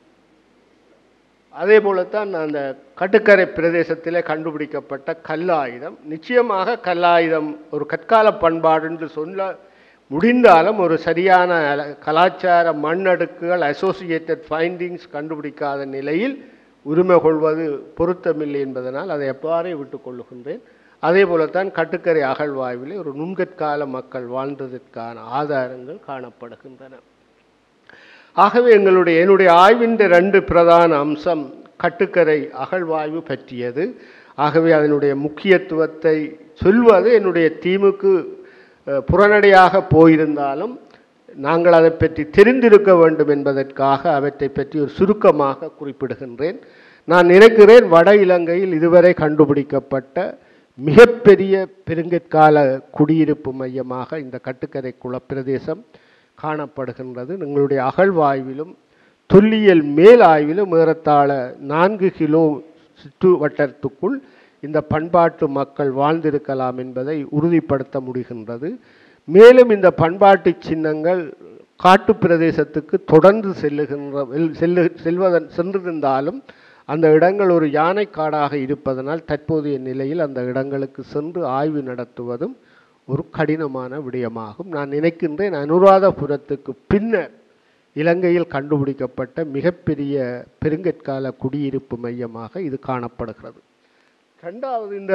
அதே போலத்தான் அந்த கட்டுக்கரை பிரதேசத்திலே கண்டுபிடிக்கப்பட்ட கல்லாயுதம் நிச்சயமாக கல்லாயுதம் ஒரு கற்கால பண்பாடு என்று சொல்ல முடிந்தாலும் ஒரு சரியான அல- கலாச்சார மண்ணடுக்குகள் அசோசியேட்டட் ஃபைண்டிங்ஸ் கண்டுபிடிக்காத நிலையில் உரிமை கொள்வது பொருத்தமில்லை என்பதனால் அதை எவ்வாறே விட்டுக் கொள்ளுகின்றேன் அதே போலத்தான் கட்டுக்கரை அகழ்வாய்விலே ஒரு நுண்கற்கால மக்கள் வாழ்ந்ததற்கான ஆதாரங்கள் காணப்படுகின்றன ஆகவே எங்களுடைய என்னுடைய ஆய்வின் ரெண்டு பிரதான அம்சம் கட்டுக்கரை அகழ்வாய்வு பற்றியது ஆகவே அதனுடைய முக்கியத்துவத்தை சொல்வது என்னுடைய தீமுக்கு அஹ், புறநடையாக போயிருந்தாலும் நாங்கள் அதை பற்றி தெரிந்திருக்க வேண்டும் என்பதற்காக அவற்றை பற்றி ஒரு சுருக்கமாக குறிப்பிடுகின்றேன் நான் நினைக்கிறேன் வட இலங்கையில் இதுவரை கண்டுபிடிக்கப்பட்ட மிகப்பெரிய பெருங்கற்கால குடியிருப்பு மையமாக இந்த கட்டுக்கரை குளப்பிரதேசம் காணப்படுகின்றது எங்களுடைய அகழ்வாய்விலும் தொல்லியல் மேல் ஆய்விலும் ஏறத்தாழ நான்கு கிலோ சுற்று வட்டத்துக்குள் இந்த பண்பாட்டு மக்கள் வாழ்ந்திருக்கலாம் என்பதை உறுதிப்படுத்த முடிகின்றது மேலும் இந்த பண்பாட்டு சின்னங்கள் காட்டு பிரதேசத்துக்கு தொடர்ந்து செல்லுகின்ற வெல்- செல்லு செல்வதன் சென்றிருந்தாலும் அந்த இடங்கள் ஒரு யானை காடாக இருப்பதனால் தற்போதைய நிலையில் அந்த இடங்களுக்கு சென்று ஆய்வு நடத்துவதும் ஒரு கடினமான விடயமாகும் நான் நினைக்கின்றேன் அனுராதபுரத்துக்கு பின்னர் இலங்கையில் கண்டுபிடிக்கப்பட்ட மிகப்பெரிய பெருங்கற்கால குடியிருப்பு மையமாக இது காணப்படுகிறது ரெண்டாவது இந்த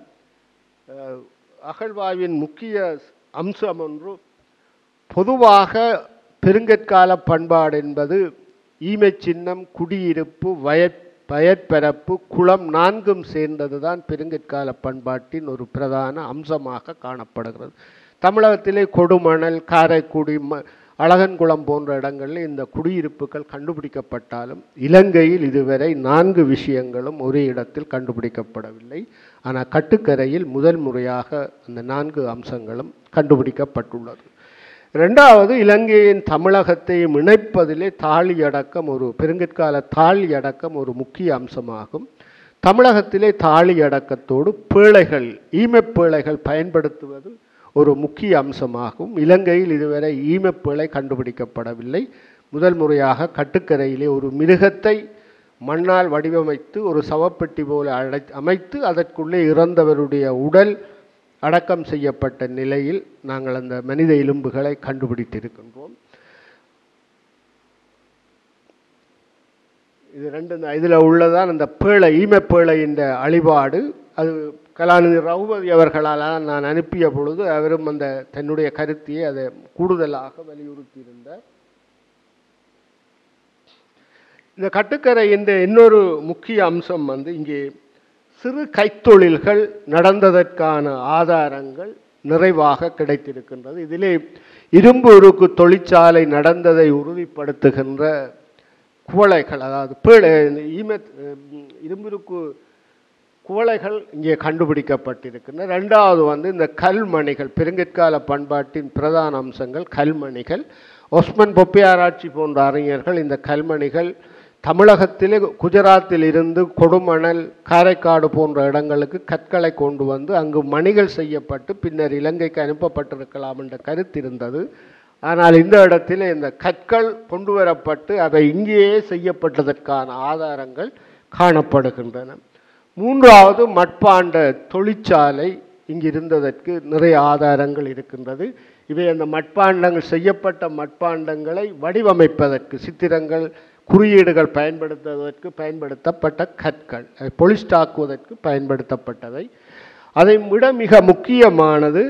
அஹ், அகழ்வாய்வின் முக்கிய அம்சம் ஒன்று பொதுவாக பெருங்கற்கால பண்பாடு என்பது ஈமைச் சின்னம் குடியிருப்பு வயற் வயற்பரப்பு குளம் நான்கும் சேர்ந்ததுதான் பெருங்கற்கால பண்பாட்டின் ஒரு பிரதான அம்சமாக காணப்படுகிறது தமிழகத்திலே கொடுமணல் காரைக்குடி ம அழகன்குளம் போன்ற இடங்களில் இந்த குடியிருப்புகள் கண்டுபிடிக்கப்பட்டாலும் இலங்கையில் இதுவரை நான்கு விஷயங்களும் ஒரே இடத்தில் கண்டுபிடிக்கப்படவில்லை ஆனால் கட்டுக்கரையில் முதல் முறையாக அந்த நான்கு அம்சங்களும் கண்டுபிடிக்கப்பட்டுள்ளது ரெண்டாவது இலங்கையின் தமிழகத்தையும் இணைப்பதிலே தாலி அடக்கம் ஒரு பெருங்கற்கால தாலி அடக்கம் ஒரு முக்கிய அம்சமாகும் தமிழகத்திலே தாலி அடக்கத்தோடு பேழைகள் ஈமப்பேழைகள் பயன்படுத்துவது ஒரு முக்கிய அம்சமாகும் இலங்கையில் இதுவரை ஈமப்பேழை கண்டுபிடிக்கப்படவில்லை முதல் முறையாக கட்டுக்கரையிலே ஒரு மிருகத்தை மண்ணால் வடிவமைத்து ஒரு சவப்பெட்டி போல அடை அமைத்து அதற்குள்ளே இறந்தவருடைய உடல் அடக்கம் செய்யப்பட்ட நிலையில் நாங்கள் அந்த மனித எலும்புகளை கண்டுபிடித்திருக்கின்றோம் இது ரெண்டு இதில் உள்ளதான் அந்த பேழை ஈமப்பேழை என்ற அழிபாடு அது கலாநிதி ரகுபதி அவர்களால் நான் அனுப்பிய பொழுது அவரும் அந்த தன்னுடைய கருத்தையை அதை கூடுதலாக வலியுறுத்தியிருந்தார் இந்த கட்டுக்கரை என்ற இன்னொரு முக்கிய அம்சம் வந்து இங்கே சிறு கைத்தொழில்கள் நடந்ததற்கான ஆதாரங்கள் நிறைவாக கிடைத்திருக்கின்றது இதிலே இரும்பு உருக்கு தொழிற்சாலை நடந்ததை உறுதிப்படுத்துகின்ற குவளைகள் அதாவது பேழை ஈம இரும்புருக்கு குவளைகள் இங்கே கண்டுபிடிக்கப்பட்டிருக்கின்றன ரெண்டாவது வந்து இந்த கல்மணிகள் பெருங்கற்கால பண்பாட்டின் பிரதான அம்சங்கள் கல்மணிகள் ஒஸ்மன் பொப்பியாராய்ச்சி போன்ற அறிஞர்கள் இந்த கல்மணிகள் தமிழகத்திலே குஜராத்தில் இருந்து கொடுமணல் காரைக்காடு போன்ற இடங்களுக்கு கற்களை கொண்டு வந்து அங்கு மணிகள் செய்யப்பட்டு பின்னர் இலங்கைக்கு அனுப்பப்பட்டிருக்கலாம் என்ற கருத்து இருந்தது ஆனால் இந்த இடத்தில் இந்த கற்கள் கொண்டு வரப்பட்டு அவை இங்கேயே செய்யப்பட்டதற்கான ஆதாரங்கள் காணப்படுகின்றன மூன்றாவது மட்பாண்ட தொழிற்சாலை இங்கு இருந்ததற்கு நிறைய ஆதாரங்கள் இருக்கின்றது இவை அந்த மட்பாண்டங்கள் செய்யப்பட்ட மட்பாண்டங்களை வடிவமைப்பதற்கு சித்திரங்கள் குறியீடுகள் பயன்படுத்துவதற்கு பயன்படுத்தப்பட்ட கற்கள் பொலிஸ்டாக்குவதற்கு பயன்படுத்தப்பட்டவை அதை விட மிக முக்கியமானது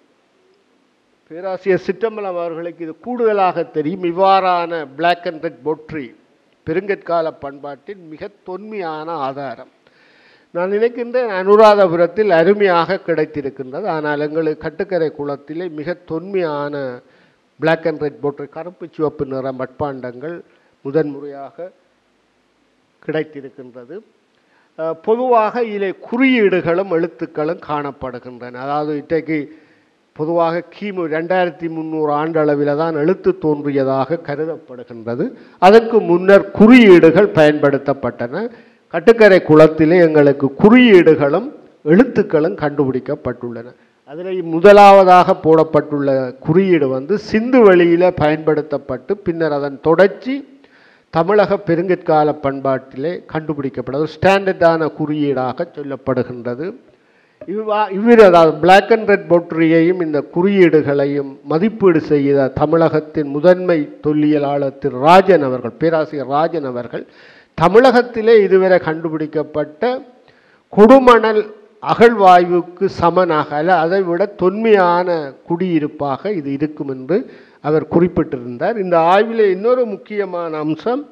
பேராசிரியர் சிற்றம்பலம் அவர்களுக்கு இது கூடுதலாக தெரியும் இவ்வாறான பிளாக் அண்ட் ரெட் பொட்ரி பெருங்கற்கால பண்பாட்டின் மிக தொன்மையான ஆதாரம் நான் நினைக்கின்றேன் அனுராதபுரத்தில் அருமையாக கிடைத்திருக்கின்றது ஆனால் எங்களுக்கு கட்டுக்கரை குளத்திலே மிக தொன்மையான பிளாக் அண்ட் ரெட் பொட்ரி கருப்பு சிவப்பு நிற மட்பாண்டங்கள் முதன்முறையாக கிடைத்திருக்கின்றது பொதுவாக இதிலே குறியீடுகளும் எழுத்துக்களும் காணப்படுகின்றன அதாவது இன்றைக்கு பொதுவாக கிமு ரெண்டாயிரத்தி முந்நூறு ஆண்டு அளவில் தான் எழுத்து தோன்றியதாக கருதப்படுகின்றது அதற்கு முன்னர் குறியீடுகள் பயன்படுத்தப்பட்டன கட்டுக்கரை குளத்திலே எங்களுக்கு குறியீடுகளும் எழுத்துக்களும் கண்டுபிடிக்கப்பட்டுள்ளன அதில் முதலாவதாக போடப்பட்டுள்ள குறியீடு வந்து சிந்து வெளியில் பயன்படுத்தப்பட்டு பின்னர் அதன் தொடர்ச்சி தமிழக பெருங்கற்கால பண்பாட்டிலே கண்டுபிடிக்கப்பட்டது ஸ்டாண்டர்டான குறியீடாக சொல்லப்படுகின்றது இவ்வா இவ்வித அதாவது பிளாக் அண்ட் ரெட் பொட்ரியையும் இந்த குறியீடுகளையும் மதிப்பீடு செய்த தமிழகத்தின் முதன்மை தொல்லியலாளர் திரு ராஜன் அவர்கள் பேராசிரியர் ராஜன் அவர்கள் தமிழகத்திலே இதுவரை கண்டுபிடிக்கப்பட்ட கொடுமணல் அகழ்வாய்வுக்கு சமனாக அல்ல அதை விட தொன்மையான குடியிருப்பாக இது இருக்கும் என்று அவர் குறிப்பிட்டிருந்தார் இந்த ஆய்வில் இன்னொரு முக்கியமான அம்சம்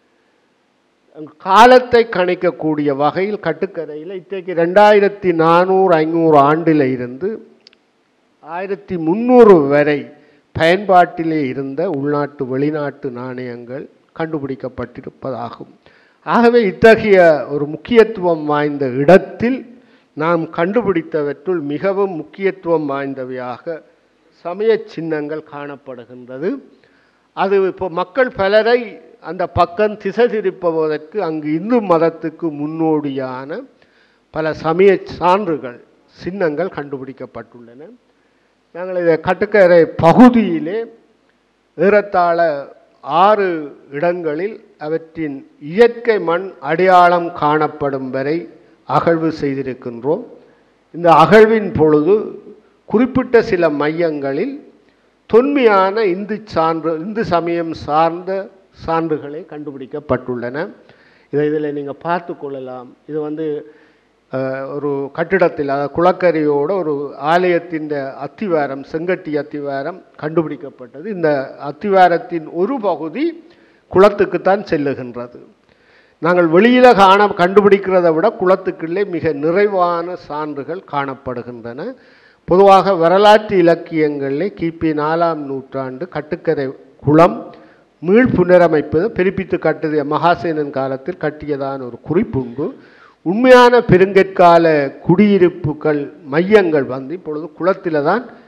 காலத்தை கணிக்கக்கூடிய வகையில் கட்டுக்கரையில் இன்றைக்கு ரெண்டாயிரத்தி நானூறு ஐநூறு ஆண்டில் இருந்து ஆயிரத்தி முந்நூறு வரை பயன்பாட்டிலே இருந்த உள்நாட்டு வெளிநாட்டு நாணயங்கள் கண்டுபிடிக்கப்பட்டிருப்பதாகும் ஆகவே இத்தகைய ஒரு முக்கியத்துவம் வாய்ந்த இடத்தில் நாம் கண்டுபிடித்தவற்றுள் மிகவும் முக்கியத்துவம் வாய்ந்தவையாக சமய சின்னங்கள் காணப்படுகின்றது அது இப்போ மக்கள் பலரை அந்த பக்கம் திசை திருப்புவதற்கு அங்கு இந்து மதத்துக்கு முன்னோடியான பல சமய சான்றுகள் சின்னங்கள் கண்டுபிடிக்கப்பட்டுள்ளன நாங்கள் இதை கட்டுக்கரை பகுதியிலே ஏறத்தாழ ஆறு இடங்களில் அவற்றின் இயற்கை மண் அடையாளம் காணப்படும் வரை அகழ்வு செய்திருக்கின்றோம் இந்த அகழ்வின் பொழுது குறிப்பிட்ட சில மையங்களில் தொன்மையான இந்து சான்று இந்து சமயம் சார்ந்த சான்றுகளே கண்டுபிடிக்கப்பட்டுள்ளன இதை இதில் நீங்கள் பார்த்து கொள்ளலாம் இது வந்து ஒரு கட்டிடத்தில் அதாவது குளக்கரையோட ஒரு ஆலயத்தின் அத்திவாரம் செங்கட்டி அத்திவாரம் கண்டுபிடிக்கப்பட்டது இந்த அத்திவாரத்தின் ஒரு பகுதி குளத்துக்குத்தான் செல்லுகின்றது நாங்கள் வெளியில் காண கண்டுபிடிக்கிறத விட குளத்துக்குள்ளே மிக நிறைவான சான்றுகள் காணப்படுகின்றன பொதுவாக வரலாற்று இலக்கியங்களில் கிபி நாலாம் நூற்றாண்டு கட்டுக்கரை குளம் மீள் புனரமைப்பது பெருப்பித்து கட்டுதிய மகாசேனன் காலத்தில் கட்டியதான ஒரு குறிப்புண்டு உண்மையான பெருங்கற்கால குடியிருப்புகள் மையங்கள் வந்து இப்பொழுது குளத்தில் தான்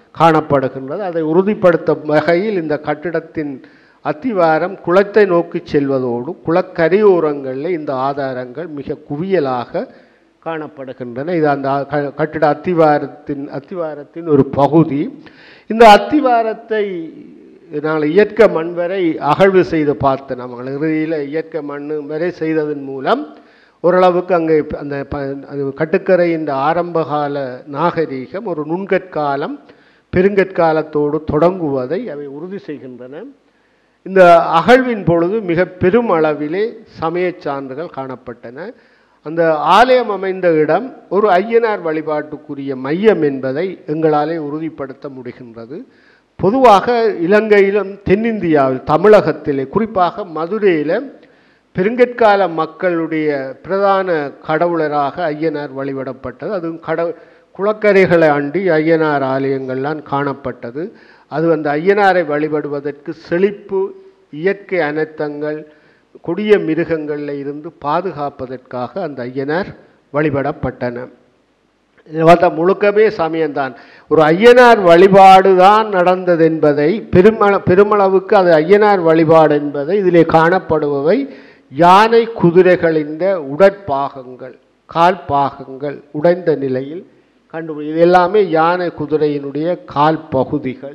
காணப்படுகின்றது அதை உறுதிப்படுத்தும் வகையில் இந்த கட்டிடத்தின் அத்திவாரம் குளத்தை நோக்கி செல்வதோடு குளக்கரையோரங்களில் இந்த ஆதாரங்கள் மிக குவியலாக காணப்படுகின்றன இது அந்த க- கட்டிட அத்திவாரத்தின் அத்திவாரத்தின் ஒரு பகுதி இந்த அத்திவாரத்தை நாங்கள் இயற்கை மண் வரை அகழ்வு செய்து பார்த்தோம் நம்ம இறுதியில் இயற்கை மண் வரை செய்ததன் மூலம் ஓரளவுக்கு அங்கே இப்ப அந்த ப அது கட்டுக்கரையின் ஆரம்பகால நாகரீகம் ஒரு நுண்கற்காலம் பெருங்கற்காலத்தோடு தொடங்குவதை அவை உறுதி செய்கின்றன இந்த அகழ்வின் பொழுது மிக பெரும் அளவிலே சமயச் சான்றுகள் காணப்பட்டன அந்த ஆலயம் அமைந்த இடம் ஒரு ஐயனார் வழிபாட்டுக்குரிய மையம் என்பதை எங்களாலே உறுதிப்படுத்த முடிகின்றது பொதுவாக இலங்கையிலும் தென்னிந்தியாவில் தமிழகத்திலே குறிப்பாக மதுரையில் பெருங்கற்கால மக்களுடைய பிரதான கடவுளராக ஐயனார் வழிபடப்பட்டது அதுவும் கட குளக்கரைகளை அண்டி ஐயனார் ஆலயங்கள்லாம் காணப்பட்டது அது அந்த ஐயனாரை வழிபடுவதற்கு செழிப்பு இயற்கை அனர்த்தங்கள் கொடிய மிருகங்களில் இருந்து பாதுகாப்பதற்காக அந்த ஐயனார் வழிபடப்பட்டன இதை பார்த்தா முழுக்கவே சமயம்தான் ஒரு ஐயனார் வழிபாடு தான் நடந்தது என்பதை பெருமள பெருமளவுக்கு அது ஐயனார் வழிபாடு என்பதை இதிலே காணப்படுபவை யானை குதிரைகளின் உடற்பாகங்கள் கால் பாகங்கள் உடைந்த நிலையில் கண்டுபிடி இது எல்லாமே யானை குதிரையினுடைய கால் பகுதிகள்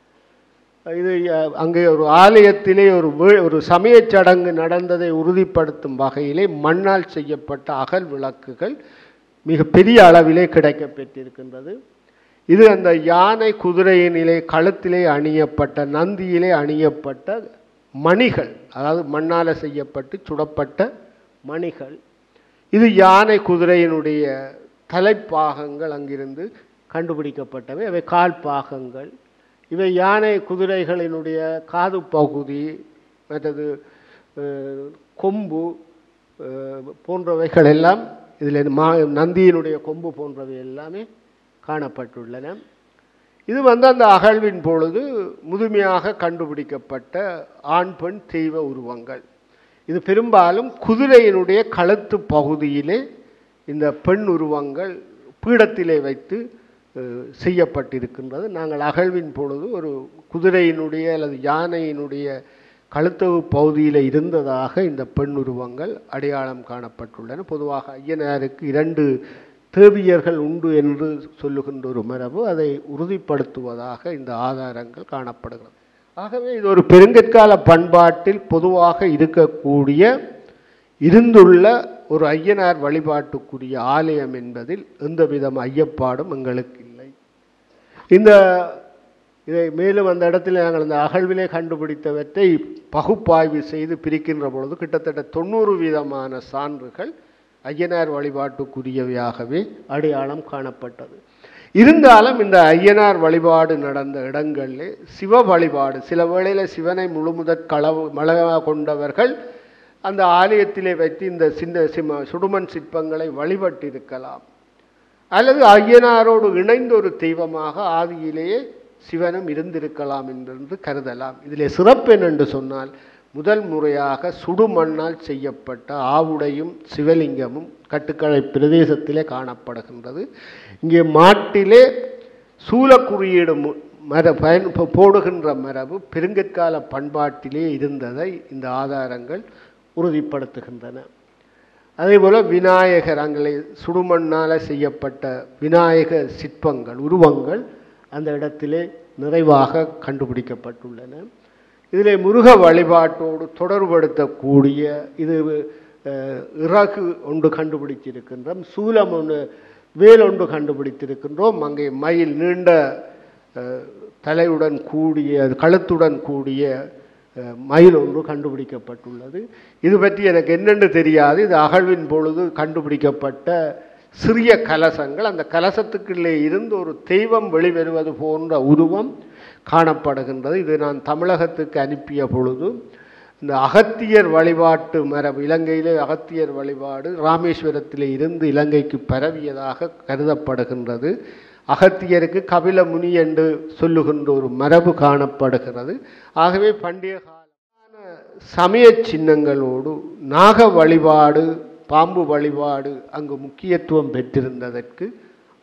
இது அஹ், அங்கே ஒரு ஆலயத்திலே ஒரு வி- ஒரு சமயச் சடங்கு நடந்ததை உறுதிப்படுத்தும் வகையிலே மண்ணால் செய்யப்பட்ட அகல் விளக்குகள் மிக பெரிய அளவிலே கிடைக்கப் பெற்றிருக்கின்றது இது அந்த யானை குதிரையினிலே கழுத்திலே அணியப்பட்ட நந்தியிலே அணியப்பட்ட மணிகள் அதாவது மண்ணால் செய்யப்பட்டு சுடப்பட்ட மணிகள் இது யானை குதிரையினுடைய தலைப்பாகங்கள் அங்கிருந்து கண்டுபிடிக்கப்பட்டவை அவை கால் பாகங்கள் இவை யானை குதிரைகளினுடைய காது பகுதி மற்றது அஹ், கொம்பு அஹ், போன்றவைகள் எல்லாம் இதில் மா நந்தியினுடைய கொம்பு போன்றவை எல்லாமே காணப்பட்டுள்ளன இது வந்து அந்த அகழ்வின் பொழுது முதுமையாக கண்டுபிடிக்கப்பட்ட ஆண் பெண் தெய்வ உருவங்கள் இது பெரும்பாலும் குதிரையினுடைய கழுத்து பகுதியிலே இந்த பெண் உருவங்கள் பீடத்திலே வைத்து அஹ், செய்யப்பட்டிருக்கின்றது நாங்கள் அகழ்வின் பொழுது ஒரு குதிரையினுடைய அல்லது யானையினுடைய கழுத்தவு பகுதியில் இருந்ததாக இந்த பெண் உருவங்கள் அடையாளம் காணப்பட்டுள்ளன பொதுவாக ஐயனாருக்கு இரண்டு தேவியர்கள் உண்டு என்று சொல்லுகின்ற ஒரு மரபு அதை உறுதிப்படுத்துவதாக இந்த ஆதாரங்கள் காணப்படுகிறது ஆகவே இது ஒரு பெருங்கற்கால பண்பாட்டில் பொதுவாக இருக்கக்கூடிய இருந்துள்ள ஒரு ஐயனார் வழிபாட்டுக்குரிய ஆலயம் என்பதில் எந்தவிதம் ஐயப்பாடும் எங்களுக்கு இல்லை இந்த இதை மேலும் அந்த இடத்துல நாங்கள் அந்த அகழ்விலே கண்டுபிடித்தவற்றை பகுப்பாய்வு செய்து பிரிக்கின்ற பொழுது கிட்டத்தட்ட தொண்ணூறு வீதமான சான்றுகள் ஐயனார் வழிபாட்டுக்குரியவையாகவே அடையாளம் காணப்பட்டது இருந்தாலும் இந்த ஐயனார் வழிபாடு நடந்த இடங்களில் சிவ வழிபாடு சில வேளையில் சிவனை முழுமுதற் களவு மலக கொண்டவர்கள் அந்த ஆலயத்திலே வைத்து இந்த சின்ன சிம சுடுமண் சிற்பங்களை வழிபட்டிருக்கலாம் அல்லது ஐயனாரோடு இணைந்த ஒரு தெய்வமாக ஆதியிலேயே சிவனும் இருந்திருக்கலாம் என்று கருதலாம் இதிலே சிறப்பு என்னென்று சொன்னால் முதல் முறையாக சுடுமண்ணால் செய்யப்பட்ட ஆவுடையும் சிவலிங்கமும் கட்டுக்கடை பிரதேசத்திலே காணப்படுகின்றது இங்கே மாட்டிலே சூலக்குறியீடு மு- மர பயன் போ- போடுகின்ற மரபு பெருங்கற்கால பண்பாட்டிலே இருந்ததை இந்த ஆதாரங்கள் உறுதிப்படுத்துகின்றன அதேபோல் விநாயகர் அங்கே சுடுமண்ணால் செய்யப்பட்ட விநாயகர் சிற்பங்கள் உருவங்கள் அந்த இடத்திலே நிறைவாக கண்டுபிடிக்கப்பட்டுள்ளன இதிலே முருக வழிபாட்டோடு தொடர்படுத்தக்கூடிய இது அஹ், இறகு ஒன்று கண்டுபிடித்திருக்கின்றோம் சூலம் ஒன்று வேல் ஒன்று கண்டுபிடித்திருக்கின்றோம் அங்கே மயில் நீண்ட அஹ், தலையுடன் கூடிய கழுத்துடன் கூடிய அஹ், மயில் ஒன்று கண்டுபிடிக்கப்பட்டுள்ளது இது பற்றி எனக்கு என்னென்னு தெரியாது இது அகழ்வின் பொழுது கண்டுபிடிக்கப்பட்ட சிறிய கலசங்கள் அந்த கலசத்துக்குள்ளே இருந்து ஒரு தெய்வம் வெளிவருவது போன்ற உருவம் காணப்படுகின்றது இது நான் தமிழகத்துக்கு அனுப்பிய பொழுது இந்த அகத்தியர் வழிபாட்டு மரபு இலங்கையிலே அகத்தியர் வழிபாடு ராமேஸ்வரத்திலே இருந்து இலங்கைக்கு பரவியதாக கருதப்படுகின்றது அகத்தியருக்கு கபில முனி என்று சொல்லுகின்ற ஒரு மரபு காணப்படுகிறது ஆகவே பண்டைய காலமான சமய சின்னங்களோடு நாக வழிபாடு பாம்பு வழிபாடு அங்கு முக்கியத்துவம் பெற்றிருந்ததற்கு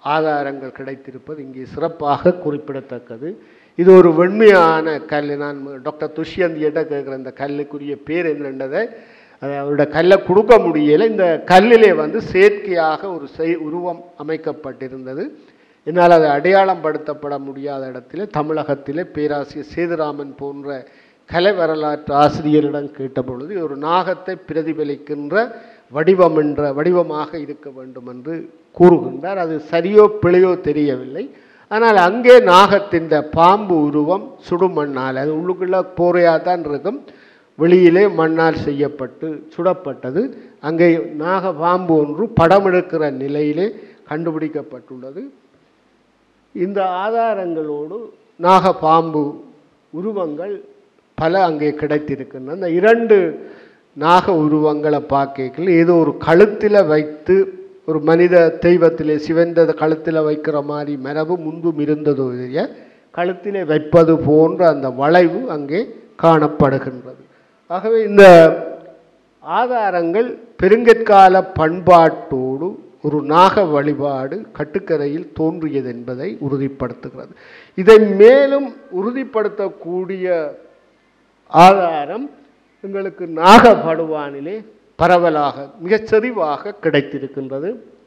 ஆதாரங்கள் கிடைத்திருப்பது இங்கே சிறப்பாக குறிப்பிடத்தக்கது இது ஒரு வெண்மையான கல் நான் டாக்டர் துஷ்யந்தியிட்ட கேட்குற இந்த கல்லுக்குரிய பேர் என்னன்றதை அது அவரோட கல்லை கொடுக்க முடியலை இந்த கல்லிலே வந்து செயற்கையாக ஒரு செய் உருவம் அமைக்கப்பட்டிருந்தது என்னால் அது அடையாளம் படுத்தப்பட முடியாத இடத்திலே தமிழகத்திலே பேராசிரியர் சேதுராமன் போன்ற கலை வரலாற்று ஆசிரியரிடம் கேட்டபொழுது ஒரு நாகத்தை பிரதிபலிக்கின்ற வடிவம் என்ற வடிவமாக இருக்க வேண்டும் என்று கூறுகின்றார் அது சரியோ பிழையோ தெரியவில்லை ஆனால் அங்கே நாகத்தின் பாம்பு உருவம் சுடுமண்ணால் அது உள்ளுக்குள்ள போரையாக தான் இருக்கும் வெளியிலே மண்ணால் செய்யப்பட்டு சுடப்பட்டது அங்கே நாக பாம்பு ஒன்று படம் எடுக்கிற நிலையிலே கண்டுபிடிக்கப்பட்டுள்ளது இந்த ஆதாரங்களோடு நாக பாம்பு உருவங்கள் பல அங்கே கிடைத்திருக்கின்றன அந்த இரண்டு நாக உருவங்களை பார்க்கல ஏதோ ஒரு கழுத்தில் வைத்து ஒரு மனித தெய்வத்திலே சிவந்த கழுத்தில் வைக்கிற மாதிரி மரபு முன்பும் இருந்ததோ இல்லையா கழுத்திலே வைப்பது போன்ற அந்த வளைவு அங்கே காணப்படுகின்றது ஆகவே இந்த ஆதாரங்கள் பெருங்கற்கால பண்பாட்டோடு ஒரு நாக வழிபாடு கட்டுக்கரையில் தோன்றியது என்பதை உறுதிப்படுத்துகிறது இதை மேலும் உறுதிப்படுத்தக்கூடிய ஆதாரம் எங்களுக்கு நாகபடுவானிலே பரவலாக மிகச் செறிவாக கிடைத்திருக்கின்றது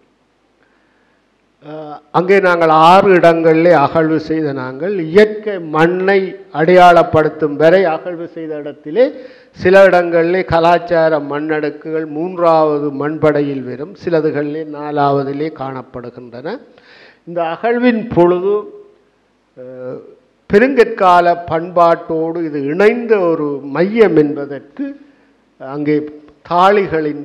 அஹ், அங்கே நாங்கள் ஆறு இடங்களிலே அகழ்வு செய்த நாங்கள் இயற்கை மண்ணை அடையாளப்படுத்தும் வரை அகழ்வு செய்த இடத்திலே சில இடங்களிலே கலாச்சார மண்ணடுக்குகள் மூன்றாவது மண்படையில் வரும் சிலதுகளிலே நாலாவதிலே காணப்படுகின்றன இந்த அகழ்வின் பொழுது அஹ், பெருங்கற்கால பண்பாட்டோடு இது இணைந்த ஒரு மையம் என்பதற்கு அங்கே தாளிகளின்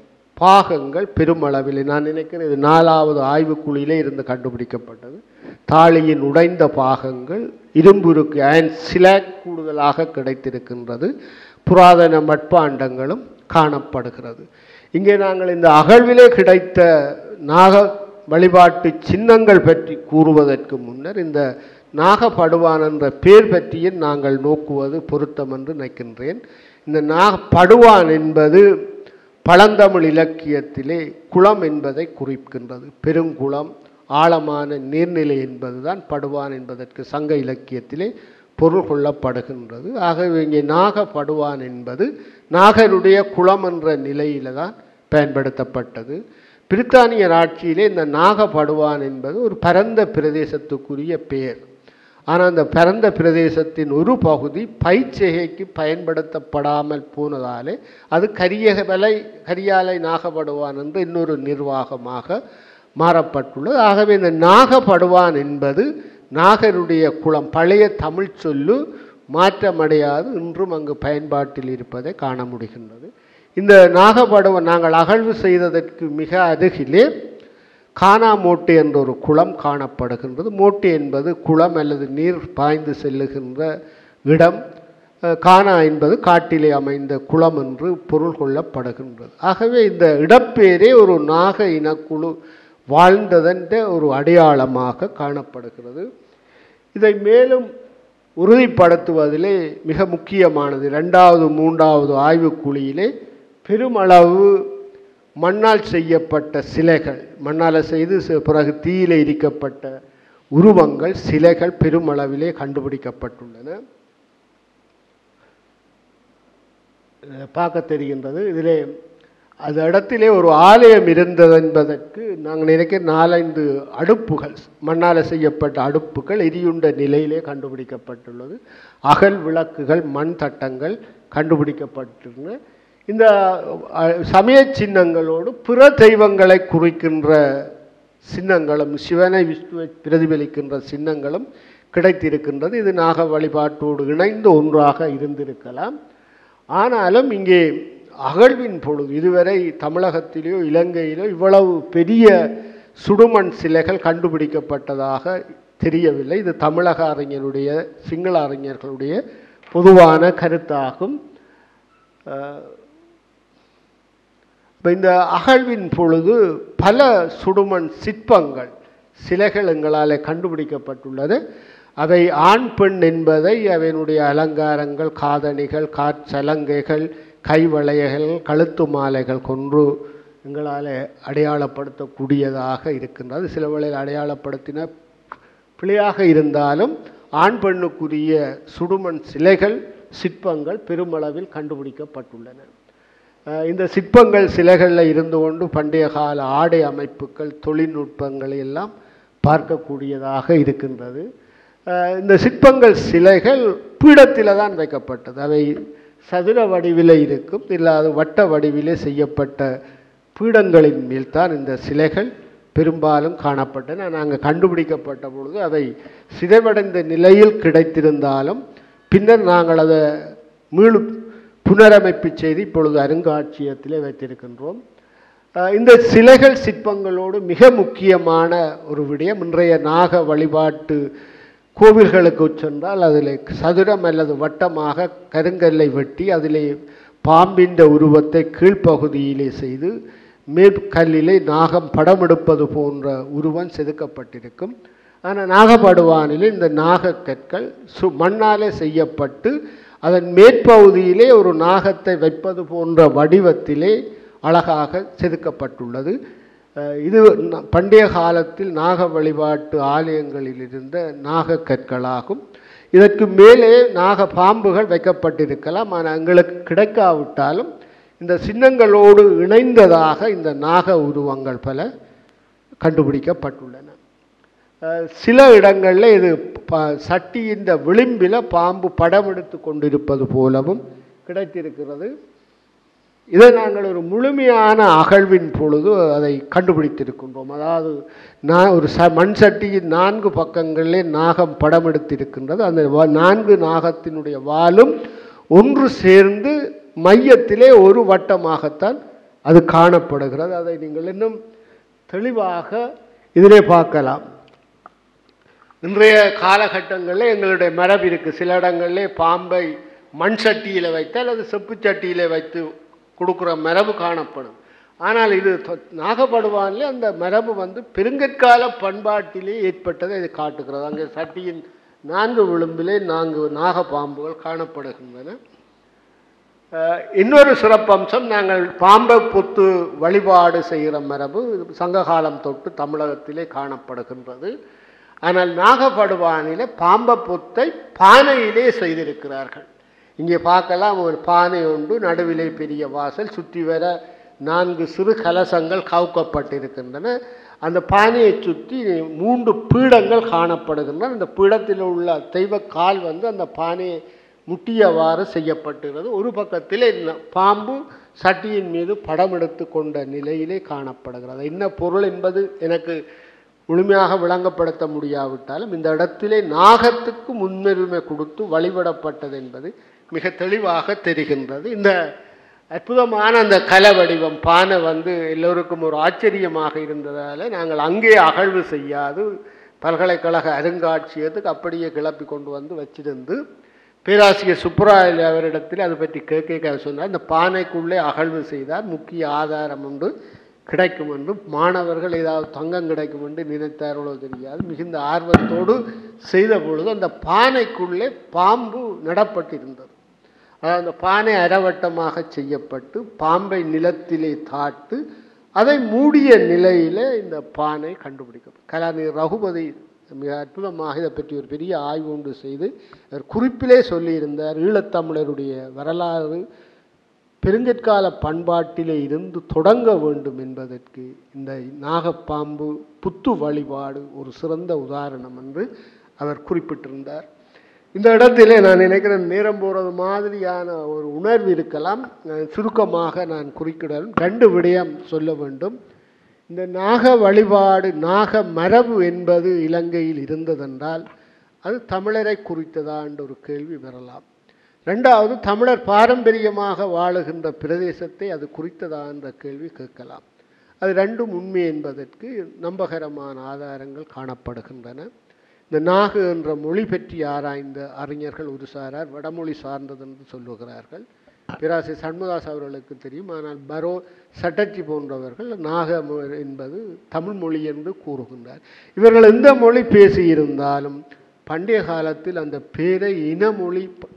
பாகங்கள் பெருமளவில் நான் நினைக்கிறேன் இது நாலாவது ஆய்வுக்குழியிலே இருந்து கண்டுபிடிக்கப்பட்டது தாளியின் உடைந்த பாகங்கள் இரும்புருக்கு அயன் சிலாக் கூடுதலாக கிடைத்திருக்கின்றது புராதன மட்பாண்டங்களும் காணப்படுகிறது இங்கே நாங்கள் இந்த அகழ்விலே கிடைத்த நாக வழிபாட்டு சின்னங்கள் பற்றி கூறுவதற்கு முன்னர் இந்த நாகப்படுவான் என்ற பேர் பற்றியும் நாங்கள் நோக்குவது பொருத்தம் என்று நினைக்கின்றேன் இந்த நாகப்படுவான் என்பது பழந்தமிழ் இலக்கியத்திலே குளம் என்பதை குறிக்கின்றது பெருங்குளம் ஆழமான நீர்நிலை என்பதுதான் படுவான் என்பதற்கு சங்க இலக்கியத்திலே பொருள் கொள்ளப்படுகின்றது ஆகவே இங்கே நாகப்படுவான் என்பது நாகருடைய குளம் என்ற நிலையில தான் பயன்படுத்தப்பட்டது பிரித்தானியர் ஆட்சியிலே இந்த நாகப்படுவான் என்பது ஒரு பரந்த பிரதேசத்துக்குரிய பெயர் ஆனால் அந்த பரந்த பிரதேசத்தின் ஒரு பகுதி பயிற்சிகைக்கு பயன்படுத்தப்படாமல் போனதாலே அது கரியவலை கரியாலை நாகப்படுவான் என்று இன்னொரு நிர்வாகமாக மாறப்பட்டுள்ளது ஆகவே இந்த நாகப்படுவான் என்பது நாகருடைய குளம் பழைய தமிழ் சொல்லு மாற்றமடையாது இன்றும் அங்கு பயன்பாட்டில் இருப்பதை காண முடிகின்றது இந்த நாகப்படுவன் நாங்கள் அகழ்வு செய்ததற்கு மிக அருகிலே கானா மோட்டு என்ற ஒரு குளம் காணப்படுகின்றது மோட்டு என்பது குளம் அல்லது நீர் பாய்ந்து செல்லுகின்ற இடம் அஹ், கானா என்பது காட்டிலே அமைந்த குளம் என்று பொருள் கொள்ளப்படுகின்றது ஆகவே இந்த இடப்பேரே ஒரு நாக இனக்குழு வாழ்ந்ததென்ற ஒரு அடையாளமாக காணப்படுகிறது இதை மேலும் உறுதிப்படுத்துவதிலே மிக முக்கியமானது இரண்டாவது மூன்றாவது ஆய்வுக்குழியிலே பெருமளவு மண்ணால் செய்யப்பட்ட சிலைகள் மண்ணால் செய்து ச- பிறகு தீயில எரிக்கப்பட்ட உருவங்கள் சிலைகள் பெருமளவிலே கண்டுபிடிக்கப்பட்டுள்ளன அஹ் பார்க்க தெரிகின்றது இதிலே அந்த இடத்திலே ஒரு ஆலயம் இருந்தது என்பதற்கு நாங்கள் நினைக்க நாலைந்து அடுப்புகள் மண்ணால் செய்யப்பட்ட அடுப்புகள் எரியுண்ட நிலையிலே கண்டுபிடிக்கப்பட்டுள்ளது அகல் விளக்குகள் மண் தட்டங்கள் கண்டுபிடிக்கப்பட்டிருந்தன இந்த அஹ், சமய சின்னங்களோடு பிற தெய்வங்களை குறிக்கின்ற சின்னங்களும் சிவனை விஷ்ணுவை பிரதிபலிக்கின்ற சின்னங்களும் கிடைத்திருக்கின்றது இது நாக வழிபாட்டோடு இணைந்த ஒன்றாக இருந்திருக்கலாம் ஆனாலும் இங்கே அகழ்வின் பொழுது இதுவரை தமிழகத்திலேயோ இலங்கையிலோ இவ்வளவு பெரிய சுடுமண் சிலைகள் கண்டுபிடிக்கப்பட்டதாக தெரியவில்லை இது தமிழக அறிஞருடைய சிங்கள அறிஞர்களுடைய பொதுவான கருத்தாகும் அஹ், இப்ப இந்த அகழ்வின் பொழுது பல சுடுமண் சிற்பங்கள் சிலைகள் எங்களால் கண்டுபிடிக்கப்பட்டுள்ளது அவை ஆண் பெண் என்பதை அவையினுடைய அலங்காரங்கள் காதணிகள் காற்சலங்கைகள் கைவளையங்கள் கழுத்து மாலைகள் கொன்று எங்களால் அடையாளப்படுத்தக்கூடியதாக இருக்கின்றது சில வேளையில் அடையாளப்படுத்தின பிழையாக இருந்தாலும் ஆண் பெண்ணுக்குரிய சுடுமண் சிலைகள் சிற்பங்கள் பெருமளவில் கண்டுபிடிக்கப்பட்டுள்ளன அஹ் இந்த சிற்பங்கள் சிலைகளில் இருந்து கொண்டு பண்டைய கால ஆடை அமைப்புகள் தொழில்நுட்பங்களை எல்லாம் பார்க்கக்கூடியதாக இருக்கின்றது அஹ் இந்த சிற்பங்கள் சிலைகள் பீடத்தில் தான் வைக்கப்பட்டது அவை சதுர வடிவிலே இருக்கும் இல்லாது வட்ட வடிவிலே செய்யப்பட்ட பீடங்களின் மேல் தான் இந்த சிலைகள் பெரும்பாலும் காணப்பட்டன நாங்கள் கண்டுபிடிக்கப்பட்ட பொழுது அவை சிதைவடைந்த நிலையில் கிடைத்திருந்தாலும் பின்னர் நாங்கள் அதை மீளு புனரமைப்பு செய்து இப்பொழுது அருங்காட்சியகத்திலே வைத்திருக்கின்றோம் அஹ் இந்த சிலைகள் சிற்பங்களோடு மிக முக்கியமான ஒரு விடயம் இன்றைய நாக வழிபாட்டு கோவில்களுக்கு சென்றால் அதில் சதுரம் அல்லது வட்டமாக கருங்கல்லை வெட்டி அதிலே பாம்பின் உருவத்தை கீழ்ப்பகுதியிலே செய்து மேற்கல்லிலே நாகம் படம் எடுப்பது போன்ற உருவம் செதுக்கப்பட்டிருக்கும் ஆனால் நாகப்படுவானிலே இந்த நாகக்கற்கள் சு மண்ணாலே செய்யப்பட்டு அதன் மேற்பகுதியிலே ஒரு நாகத்தை வைப்பது போன்ற வடிவத்திலே அழகாக செதுக்கப்பட்டுள்ளது அஹ் இது ந- பண்டைய காலத்தில் நாக வழிபாட்டு ஆலயங்களில் இருந்த நாகக்கற்களாகும் இதற்கு மேலே நாக பாம்புகள் வைக்கப்பட்டிருக்கலாம் ஆனால் எங்களுக்கு கிடைக்காவிட்டாலும் இந்த சின்னங்களோடு இணைந்ததாக இந்த நாக உருவங்கள் பல கண்டுபிடிக்கப்பட்டுள்ளன அஹ் சில இடங்களில் இது ப சட்டியின் விளிம்பில் பாம்பு படம் எடுத்து கொண்டிருப்பது போலவும் கிடைத்திருக்கிறது இதை நாங்கள் ஒரு முழுமையான அகழ்வின் பொழுது அதை கண்டுபிடித்திருக்கின்றோம் அதாவது நான் ஒரு ச மண் சட்டியின் நான்கு பக்கங்களிலே நாகம் படம் எடுத்திருக்கின்றது அந்த வா- நான்கு நாகத்தினுடைய வாலும் ஒன்று சேர்ந்து மையத்திலே ஒரு வட்டமாகத்தான் அது காணப்படுகிறது அதை நீங்கள் இன்னும் தெளிவாக இதிலே பார்க்கலாம் இன்றைய காலகட்டங்களில் எங்களுடைய மரபு இருக்குது சில இடங்களிலே பாம்பை மண் சட்டியில் வைத்து அல்லது செப்பு சட்டியில் வைத்து கொடுக்குற மரபு காணப்படும் ஆனால் இது தொ- நாகப்படுவானிலே அந்த மரபு வந்து பெருங்கற்கால பண்பாட்டிலே ஏற்பட்டதை இது காட்டுகிறது அங்கே சட்டியின் நான்கு விளிம்பிலே நான்கு நாக பாம்புகள் காணப்படுகின்றன அஹ், இன்னொரு சிறப்பம்சம் நாங்கள் பாம்பை புத்து வழிபாடு செய்கிற மரபு இது சங்ககாலம் தொட்டு தமிழகத்திலே காணப்படுகின்றது ஆனால் நாகப்படுவானிலே பாம்பை புத்தை பானையிலே செய்திருக்கிறார்கள் இங்கே பார்க்கலாம் ஒரு பானை உண்டு நடுவிலே பெரிய வாசல் சுற்றி வர நான்கு சிறு கலசங்கள் கவுக்கப்பட்டிருக்கின்றன அந்த பானையை சுற்றி மூன்று பீடங்கள் காணப்படுகின்றன அந்த பீடத்தில் உள்ள தெய்வ கால் வந்து அந்த பானையை முட்டியவாறு செய்யப்பட்டிருக்கிறது ஒரு பக்கத்திலே ந- பாம்பு சட்டியின் மீது படம் எடுத்து கொண்ட நிலையிலே காணப்படுகிறது என்ன பொருள் என்பது எனக்கு முழுமையாக விளங்கப்படுத்த முடியாவிட்டாலும் இந்த இடத்திலே நாகத்துக்கு முன்னுரிமை கொடுத்து வழிபடப்பட்டது என்பது மிக தெளிவாக தெரிகின்றது இந்த அற்புதமான அந்த கலை வடிவம் பானை வந்து எல்லோருக்கும் ஒரு ஆச்சரியமாக இருந்ததால் நாங்கள் அங்கே அகழ்வு செய்யாது பல்கலைக்கழக அருங்காட்சியகத்துக்கு அப்படியே கிளப்பி கொண்டு வந்து வச்சிருந்து பேராசிரியர் சுப்ராயல் அவரிடத்தில் அதை பற்றி கேட்க சொன்னார் இந்த பானைக்குள்ளே அகழ்வு செய்தால் முக்கிய ஆதாரம் உண்டு கிடைக்கும் என்று மாணவர்கள் ஏதாவது தங்கம் கிடைக்கும் என்று நினைத்தார்களோ தெரியாது மிகுந்த ஆர்வத்தோடு செய்த பொழுது அந்த பானைக்குள்ளே பாம்பு நடப்பட்டிருந்தது அதாவது அந்த பானை அரவட்டமாக செய்யப்பட்டு பாம்பை நிலத்திலே தாட்டு அதை மூடிய நிலையிலே இந்த பானை கண்டுபிடிக்கப்படும் கலாநிதி ரகுபதி மிக அற்புதமாக இதை பற்றி ஒரு பெரிய ஆய்வு ஒன்று செய்து அவர் குறிப்பிலே சொல்லியிருந்தார் ஈழத்தமிழருடைய வரலாறு பெருங்கற்கால பண்பாட்டிலே இருந்து தொடங்க வேண்டும் என்பதற்கு இந்த நாகப்பாம்பு புத்து வழிபாடு ஒரு சிறந்த உதாரணம் என்று அவர் குறிப்பிட்டிருந்தார் இந்த இடத்திலே நான் நினைக்கிறேன் நேரம் போகிறது மாதிரியான ஒரு உணர்வு இருக்கலாம் நான் சுருக்கமாக நான் குறுக்கிடலும் ரெண்டு விடயம் சொல்ல வேண்டும் இந்த நாக வழிபாடு நாக மரபு என்பது இலங்கையில் இருந்ததென்றால் அது தமிழரை குறித்ததா என்ற ஒரு கேள்வி வரலாம் ரெண்டாவது தமிழர் பாரம்பரியமாக வாழுகின்ற பிரதேசத்தை அது குறித்ததா என்ற கேள்வி கேட்கலாம் அது ரெண்டும் உண்மை என்பதற்கு நம்பகரமான ஆதாரங்கள் காணப்படுகின்றன இந்த நாகு என்ற மொழி பற்றி ஆராய்ந்த அறிஞர்கள் ஒரு சாரார் வடமொழி சார்ந்தது என்று சொல்லுகிறார்கள் பிராசி சண்முகாஸ் அவர்களுக்கு தெரியும் ஆனால் பரோ சட்டர்ஜி போன்றவர்கள் நாக மொ- என்பது தமிழ் மொழி என்று கூறுகின்றார் இவர்கள் எந்த மொழி பேசியிருந்தாலும் பண்டைய காலத்தில் அந்த பேரை இனமொழி ப-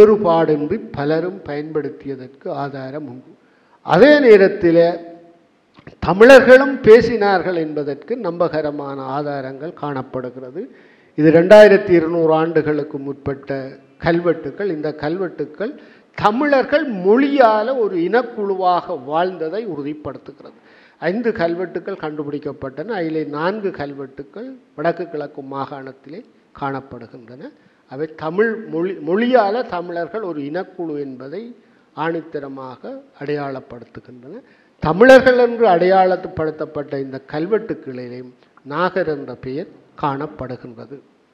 வேறுபாடின்றி பலரும் பயன்படுத்தியதற்கு ஆதாரம் உண்டு அதே நேரத்தில் தமிழர்களும் பேசினார்கள் என்பதற்கு நம்பகரமான ஆதாரங்கள் காணப்படுகிறது இது ரெண்டாயிரத்தி இருநூறு ஆண்டுகளுக்கு முற்பட்ட கல்வெட்டுக்கள் இந்த கல்வெட்டுக்கள் தமிழர்கள் மொழியால் ஒரு இனக்குழுவாக வாழ்ந்ததை உறுதிப்படுத்துகிறது ஐந்து கல்வெட்டுக்கள் கண்டுபிடிக்கப்பட்டன அதிலே நான்கு கல்வெட்டுக்கள் வடக்கு கிழக்கு மாகாணத்திலே காணப்படுகின்றன அவை தமிழ் மொழி மொழியால் தமிழர்கள் ஒரு இனக்குழு என்பதை ஆணித்தரமாக அடையாளப்படுத்துகின்றன தமிழர்கள் என்று அடையாளப்படுத்தப்பட்ட இந்த கல்வெட்டுக்களிலே நாகர் என்ற பெயர் காணப்படுகின்றது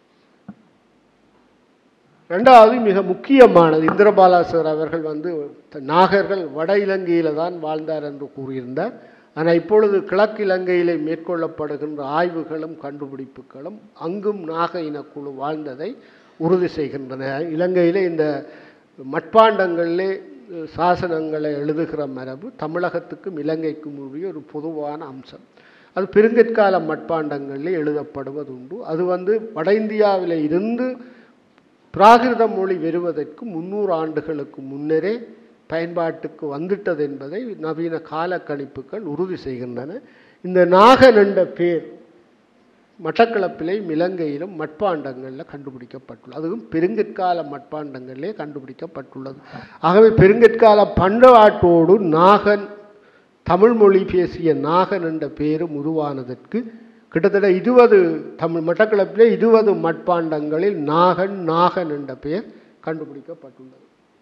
ரெண்டாவது மிக முக்கியமானது இந்திரபாலா சார் அவர்கள் வந்து நாகர்கள் வட இலங்கையில தான் வாழ்ந்தார் என்று கூறியிருந்தார் ஆனால் இப்பொழுது கிழக்கு இலங்கையிலே மேற்கொள்ளப்படுகின்ற ஆய்வுகளும் கண்டுபிடிப்புகளும் அங்கும் நாக இனக்குழு வாழ்ந்ததை உறுதி செய்கின்றன இலங்கையிலே இந்த மட்பாண்டங்களிலே சாசனங்களை எழுதுகிற மரபு தமிழகத்துக்கும் இலங்கைக்கும் உரிய ஒரு பொதுவான அம்சம் அது பெருங்கற்கால மட்பாண்டங்களிலே எழுதப்படுவது உண்டு அது வந்து வட இந்தியாவில் இருந்து பிராகிருத மொழி வருவதற்கு முன்னூறு ஆண்டுகளுக்கு முன்னரே பயன்பாட்டுக்கு வந்துட்டது என்பதை நவீன கால கணிப்புகள் உறுதி செய்கின்றன இந்த நாகன் என்ற பேர் மட்டக்களப்பிலையும் இலங்கையிலும் மட்பாண்டங்களில் கண்டுபிடிக்கப்பட்டுள்ளது அதுவும் பெருங்கற்கால மட்பாண்டங்களிலே கண்டுபிடிக்கப்பட்டுள்ளது ஆகவே பெருங்கற்கால பண்பாட்டோடு நாகன் தமிழ் மொழி பேசிய நாகன் என்ற பெயரும் உருவானதற்கு கிட்டத்தட்ட இருபது தமிழ் மட்டக்களப்பிலே இருபது மட்பாண்டங்களில் நாகன் நாகன் என்ற பெயர் கண்டுபிடிக்கப்பட்டுள்ளது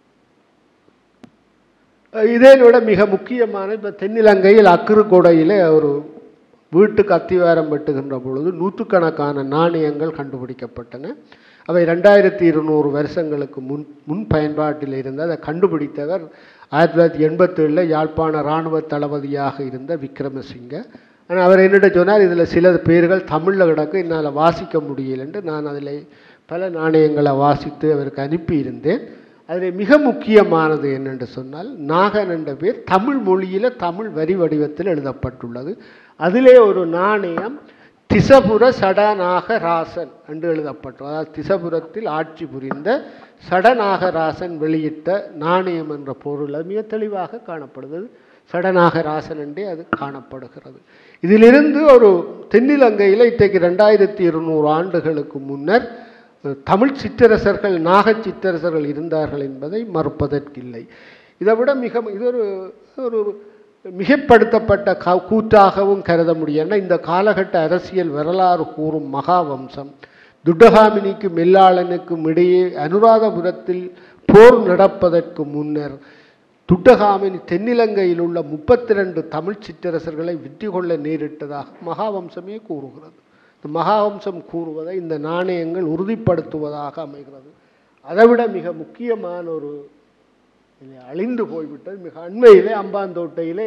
இதே விட மிக முக்கியமான இப்போ தென்னிலங்கையில் அக்குறுகொடையிலே ஒரு வீட்டுக்கு அத்திவாரம் வெட்டுகின்ற பொழுது நூற்றுக்கணக்கான நாணயங்கள் கண்டுபிடிக்கப்பட்டன அவை ரெண்டாயிரத்தி இருநூறு வருஷங்களுக்கு முன் முன் பயன்பாட்டில் இருந்த அதை கண்டுபிடித்தவர் ஆயிரத்தி தொள்ளாயிரத்தி எண்பத்தேழில் யாழ்ப்பாண இராணுவ தளபதியாக இருந்த விக்ரமசிங்க ஆனால் அவர் என்னிட்ட சொன்னார் இதில் சில பேர்கள் தமிழில் கிடக்கு என்னால் வாசிக்க முடியலன்ட்டு நான் அதில் பல நாணயங்களை வாசித்து அவருக்கு அனுப்பியிருந்தேன் அதில் மிக முக்கியமானது என்னென்று சொன்னால் நாகன் என்ற பேர் தமிழ் மொழியில் தமிழ் வரி வடிவத்தில் எழுதப்பட்டுள்ளது அதிலே ஒரு நாணயம் திசபுர சடநாகராசன் என்று எழுதப்பட்டது அதாவது திசபுரத்தில் ஆட்சி புரிந்த சடநாகராசன் வெளியிட்ட நாணயம் என்ற பொருள் அது மிக தெளிவாக காணப்படுகிறது சடநாகராசன் என்றே அது காணப்படுகிறது இதிலிருந்து ஒரு தென்னிலங்கையில் இன்றைக்கு ரெண்டாயிரத்தி இருநூறு ஆண்டுகளுக்கு முன்னர் தமிழ் சிற்றரசர்கள் நாக சிற்றரசர்கள் இருந்தார்கள் என்பதை மறுப்பதற்கில்லை இதை விட மிக இது ஒரு ஒரு மிகப்படுத்தப்பட்ட க கூற்றாகவும் கருத முடியும் இந்த காலகட்ட அரசியல் வரலாறு கூறும் மகாவம்சம் துட்டகாமினிக்கும் மெல்லாளனுக்கும் இடையே அனுராதபுரத்தில் போர் நடப்பதற்கு முன்னர் துட்டகாமினி தென்னிலங்கையில் உள்ள முப்பத்தி ரெண்டு தமிழ் சிற்றரசர்களை வெற்றி கொள்ள நேரிட்டதாக மகாவம்சமே கூறுகிறது இந்த மகாவம்சம் கூறுவதை இந்த நாணயங்கள் உறுதிப்படுத்துவதாக அமைகிறது அதைவிட மிக முக்கியமான ஒரு அழிந்து போய்விட்டது மிக அண்மையிலே அம்பாந்தோட்டையிலே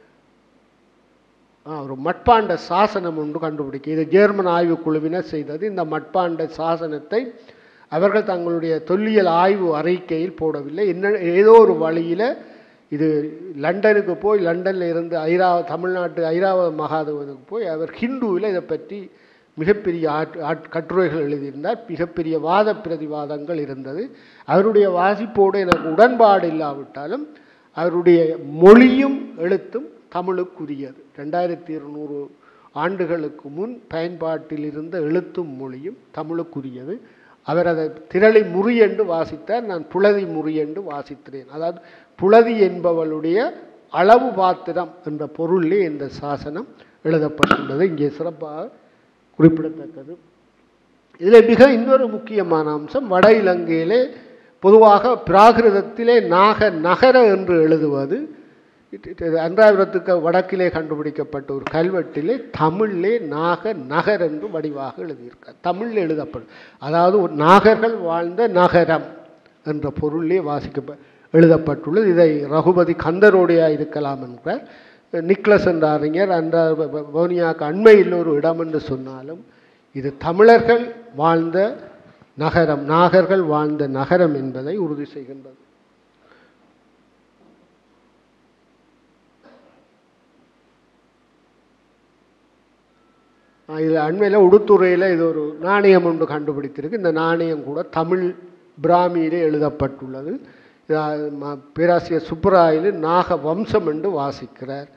ஒரு மட்பாண்ட சாசனம் ஒன்று கண்டுபிடிக்க இது ஜெர்மன் ஆய்வு குழுவினர் செய்தது இந்த மட்பாண்ட சாசனத்தை அவர்கள் தங்களுடைய தொல்லியல் ஆய்வு அறிக்கையில் போடவில்லை என்ன ஏதோ ஒரு வழியில் இது லண்டனுக்கு போய் லண்டனில் இருந்து ஐராவ தமிழ்நாட்டு ஐராவத மகாதேவனுக்கு போய் அவர் ஹிந்துவில் இதை பற்றி மிகப்பெரிய ஆட் ஆட் கட்டுரைகள் எழுதியிருந்தார் மிகப்பெரிய வாத பிரதிவாதங்கள் இருந்தது அவருடைய வாசிப்போடு எனக்கு உடன்பாடு இல்லாவிட்டாலும் அவருடைய மொழியும் எழுத்தும் தமிழுக்குரியது ரெண்டாயிரத்தி இருநூறு ஆண்டுகளுக்கு முன் பயன்பாட்டில் இருந்த எழுத்தும் மொழியும் தமிழுக்குரியது அவர் அதை திரளை முறி என்று வாசித்தார் நான் புலதி முறி என்று வாசிக்கிறேன் அதாவது புலதி என்பவளுடைய அளவு பாத்திரம் என்ற பொருளிலே இந்த சாசனம் எழுதப்பட்டுள்ளது இங்கே சிறப்பாக குறிப்பிடத்தக்கது இதில் மிக இன்னொரு முக்கியமான அம்சம் வட இலங்கையிலே பொதுவாக பிராகிருதத்திலே நாக நகர என்று எழுதுவது அன்றாபுரத்துக்கு வடக்கிலே கண்டுபிடிக்கப்பட்ட ஒரு கல்வெட்டிலே தமிழிலே நாக நகர் என்று வடிவாக எழுதியிருக்கார் தமிழில் எழுதப்படும் அதாவது ஒரு நாகர்கள் வாழ்ந்த நகரம் என்ற பொருளிலே வாசிக்க எழுதப்பட்டுள்ளது இதை ரகுபதி கந்தரோடையா இருக்கலாம் என்கிறார் நிக்லஸ் என்ற அறிஞர் அந்த பவுனியாக்கு அண்மையில் ஒரு இடம் என்று சொன்னாலும் இது தமிழர்கள் வாழ்ந்த நகரம் நாகர்கள் வாழ்ந்த நகரம் என்பதை உறுதி செய்கின்றது இதில் அண்மையில் உடுத்துறையில் இது ஒரு நாணயம் ஒன்று கண்டுபிடித்திருக்கு இந்த நாணயம் கூட தமிழ் பிராமியிலே எழுதப்பட்டுள்ளது பேராசிரியர் சுப்பராயில் நாக வம்சம் என்று வாசிக்கிறார்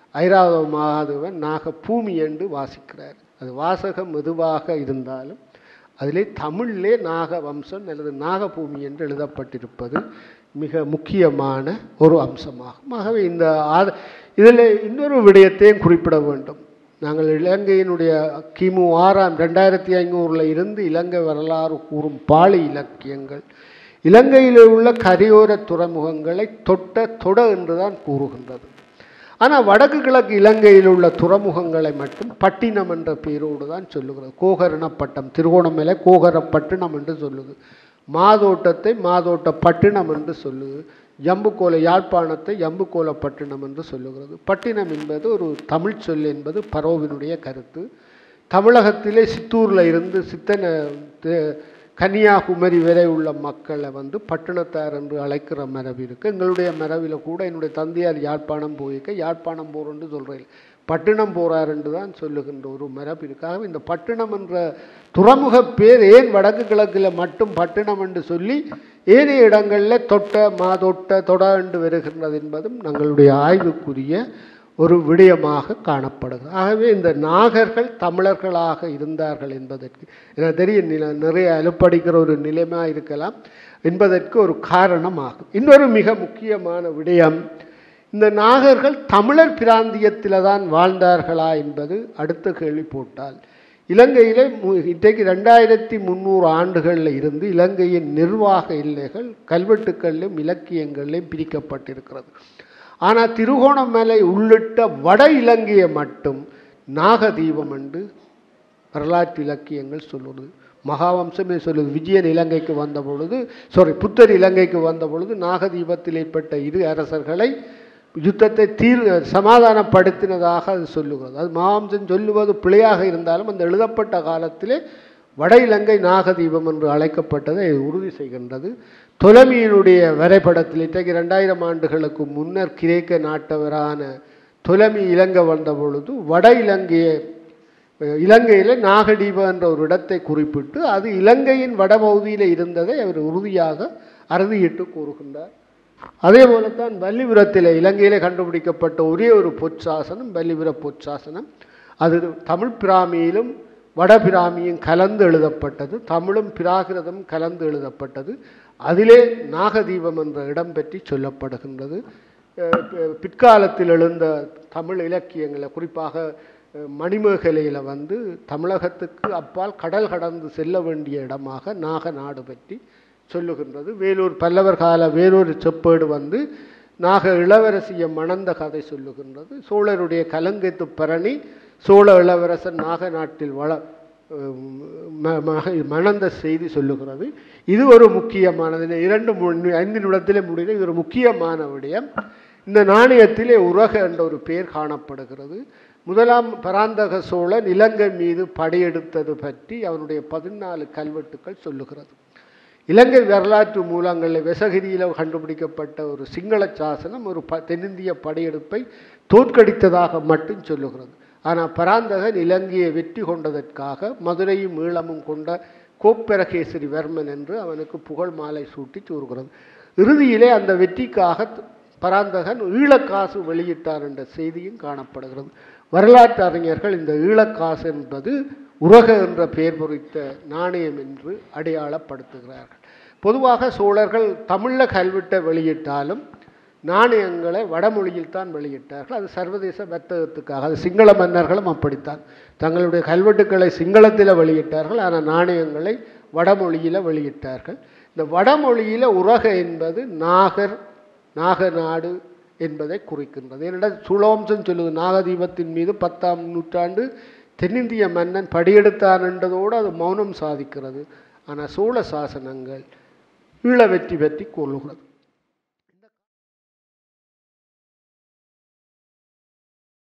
ஐராவத மகாதேவன் நாக பூமி என்று வாசிக்கிறார் அது வாசகம் மெதுவாக இருந்தாலும் அதிலே தமிழிலே நாக வம்சம் அல்லது நாகபூமி என்று எழுதப்பட்டிருப்பது மிக முக்கியமான ஒரு அம்சமாகும் ஆகவே இந்த ஆத இதில் இன்னொரு விடயத்தையும் குறிப்பிட வேண்டும் நாங்கள் இலங்கையினுடைய கிமு ஆறாம் ரெண்டாயிரத்தி ஐநூறில் இருந்து இலங்கை வரலாறு கூறும் பாலி இலக்கியங்கள் இலங்கையில் உள்ள கரையோர துறைமுகங்களை தொட்ட தொட என்றுதான் கூறுகின்றது ஆனால் வடக்கு கிழக்கு இலங்கையில் உள்ள துறைமுகங்களை மட்டும் பட்டினம் என்ற பெயரோடு தான் சொல்லுகிறது கோகரணப்பட்டம் திருகோணமலை கோகரப்பட்டினம் என்று சொல்லுது மாதோட்டத்தை மாதோட்ட பட்டினம் என்று சொல்லுது ஜம்புக்கோல யாழ்ப்பாணத்தை ஜம்புக்கோல பட்டினம் என்று சொல்லுகிறது பட்டினம் என்பது ஒரு தமிழ் சொல் என்பது பரோவினுடைய கருத்து தமிழகத்திலே சித்தூரில் இருந்து சித்தன தே- கன்னியாகுமரி வரை உள்ள மக்களை வந்து பட்டினத்தார் என்று அழைக்கிற மரபு இருக்குது எங்களுடைய மரபில் கூட என்னுடைய தந்தையார் யாழ்ப்பாணம் போயிருக்க யாழ்ப்பாணம் போகிறோன்னு சொல்கிறேன் பட்டினம் போகிறார் என்று தான் சொல்லுகின்ற ஒரு மரபு இருக்காக இந்த பட்டினம் என்ற துறைமுக பேர் ஏன் வடக்கு கிழக்கில் மட்டும் பட்டினம் என்று சொல்லி ஏனைய இடங்களில் தொட்ட மாதொட்ட தொட என்று வருகின்றது என்பதும் நம்மளுடைய ஆய்வுக்குரிய ஒரு விடயமாக காணப்படுகிறது ஆகவே இந்த நாகர்கள் தமிழர்களாக இருந்தார்கள் என்பதற்கு எனக்கு தெரியும் நில நிறைய அலுப்படிக்கிற ஒரு நிலைமையாக இருக்கலாம் என்பதற்கு ஒரு காரணமாகும் இன்னொரு மிக முக்கியமான விடயம் இந்த நாகர்கள் தமிழர் பிராந்தியத்தில் தான் வாழ்ந்தார்களா என்பது அடுத்த கேள்வி போட்டால் இலங்கையிலே மு- இன்றைக்கு ரெண்டாயிரத்தி முந்நூறு ஆண்டுகளில் இருந்து இலங்கையின் நிர்வாக எல்லைகள் கல்வெட்டுக்களிலும் இலக்கியங்களிலும் பிரிக்கப்பட்டிருக்கிறது ஆனால் திருகோணமலை உள்ளிட்ட வட இலங்கையை மட்டும் நாகதீபம் என்று வரலாற்று இலக்கியங்கள் சொல்லுது மகாவம்சமே சொல்லுது விஜயன் இலங்கைக்கு வந்த பொழுது சாரி புத்தர் இலங்கைக்கு வந்த பொழுது நாகதீபத்தில் ஏற்பட்ட இரு அரசர்களை யுத்தத்தை தீர் சமாதானப்படுத்தினதாக அது சொல்லுகிறது அது மகாவம்சம் சொல்லுவது பிழையாக இருந்தாலும் அந்த எழுதப்பட்ட காலத்திலே வட இலங்கை நாகதீபம் என்று அழைக்கப்பட்டதை இது உறுதி செய்கின்றது தொலமியினுடைய வரைபடத்தில் இன்றைக்கு ரெண்டாயிரம் ஆண்டுகளுக்கு முன்னர் கிரேக்க நாட்டவரான தொலமி இலங்கை வந்த பொழுது வட இலங்கையை இலங்கையில் நாகடீப என்ற ஒரு இடத்தை குறிப்பிட்டு அது இலங்கையின் வடபகுதியில் இருந்ததை அவர் உறுதியாக அறுதியிட்டு கூறுகின்றார் அதே போலத்தான் வல்லிபுரத்தில் இலங்கையிலே கண்டுபிடிக்கப்பட்ட ஒரே ஒரு பொற்சாசனம் வல்லிபுர பொற்சாசனம் அது தமிழ் பிராமியிலும் வட பிராமியும் கலந்து எழுதப்பட்டது தமிழும் பிராகிருதம் கலந்து எழுதப்பட்டது அதிலே நாகதீபம் என்ற இடம் பற்றி சொல்லப்படுகின்றது அஹ் பி- பிற்காலத்தில் எழுந்த தமிழ் இலக்கியங்களை குறிப்பாக அஹ் மணிமேகலையில் வந்து தமிழகத்துக்கு அப்பால் கடல் கடந்து செல்ல வேண்டிய இடமாக நாகநாடு பற்றி சொல்லுகின்றது வேலூர் பல்லவர் கால வேலூர் செப்பேடு வந்து நாக இளவரசியை மணந்த கதை சொல்லுகின்றது சோழருடைய கலங்கத்து பரணி சோழ இளவரசன் நாக நாட்டில் வள ம- மக- மணந்த செய்தி சொல்லுகிறது இது ஒரு முக்கியமானது இந்த இரண்டு மு- ஐந்து நிமிடத்திலே முடிந்த இது ஒரு முக்கியமான விடயம் இந்த நாணயத்திலே உரக என்ற ஒரு பெயர் காணப்படுகிறது முதலாம் பராந்தக சோழன் இலங்கை மீது படையெடுத்தது பற்றி அவனுடைய பதினாலு கல்வெட்டுக்கள் சொல்லுகிறது இலங்கை வரலாற்று மூலங்களில் வெசகிரியில் கண்டுபிடிக்கப்பட்ட ஒரு சிங்கள சாசனம் ஒரு ப தென்னிந்திய படையெடுப்பை தோற்கடித்ததாக மட்டும் சொல்லுகிறது ஆனால் பராந்தகன் இலங்கையை வெற்றி கொண்டதற்காக மதுரையும் ஈழமும் கொண்ட கோப்பரகேசரி வர்மன் என்று அவனுக்கு புகழ் மாலை சூட்டி கூறுகிறது இறுதியிலே அந்த வெற்றிக்காக பராந்தகன் ஈழக்காசு வெளியிட்டார் என்ற செய்தியும் காணப்படுகிறது வரலாற்று அறிஞர்கள் இந்த ஈழக்காசு என்பது உரக என்ற பெயர் பொறித்த நாணயம் என்று அடையாளப்படுத்துகிறார்கள் பொதுவாக சோழர்கள் தமிழில் கல்வெட்டை வெளியிட்டாலும் நாணயங்களை வடமொழியில் தான் வெளியிட்டார்கள் அது சர்வதேச வர்த்தகத்துக்காக அது சிங்கள மன்னர்களும் அப்படித்தான் தங்களுடைய கல்வெட்டுக்களை சிங்களத்தில் வெளியிட்டார்கள் ஆனால் நாணயங்களை வடமொழியில் வெளியிட்டார்கள் இந்த வடமொழியில் உரக என்பது நாகர் நாகநாடு என்பதை குறிக்கின்றது ஏனென்றால் சுலோம்சன் சொல்லுது நாகதீபத்தின் மீது பத்தாம் நூற்றாண்டு தென்னிந்திய மன்னன் படியெடுத்தான் என்றதோடு அது மௌனம் சாதிக்கிறது ஆனால் சோழ சாசனங்கள் ஈழ வெற்றி பற்றி கொள்ளுகிறது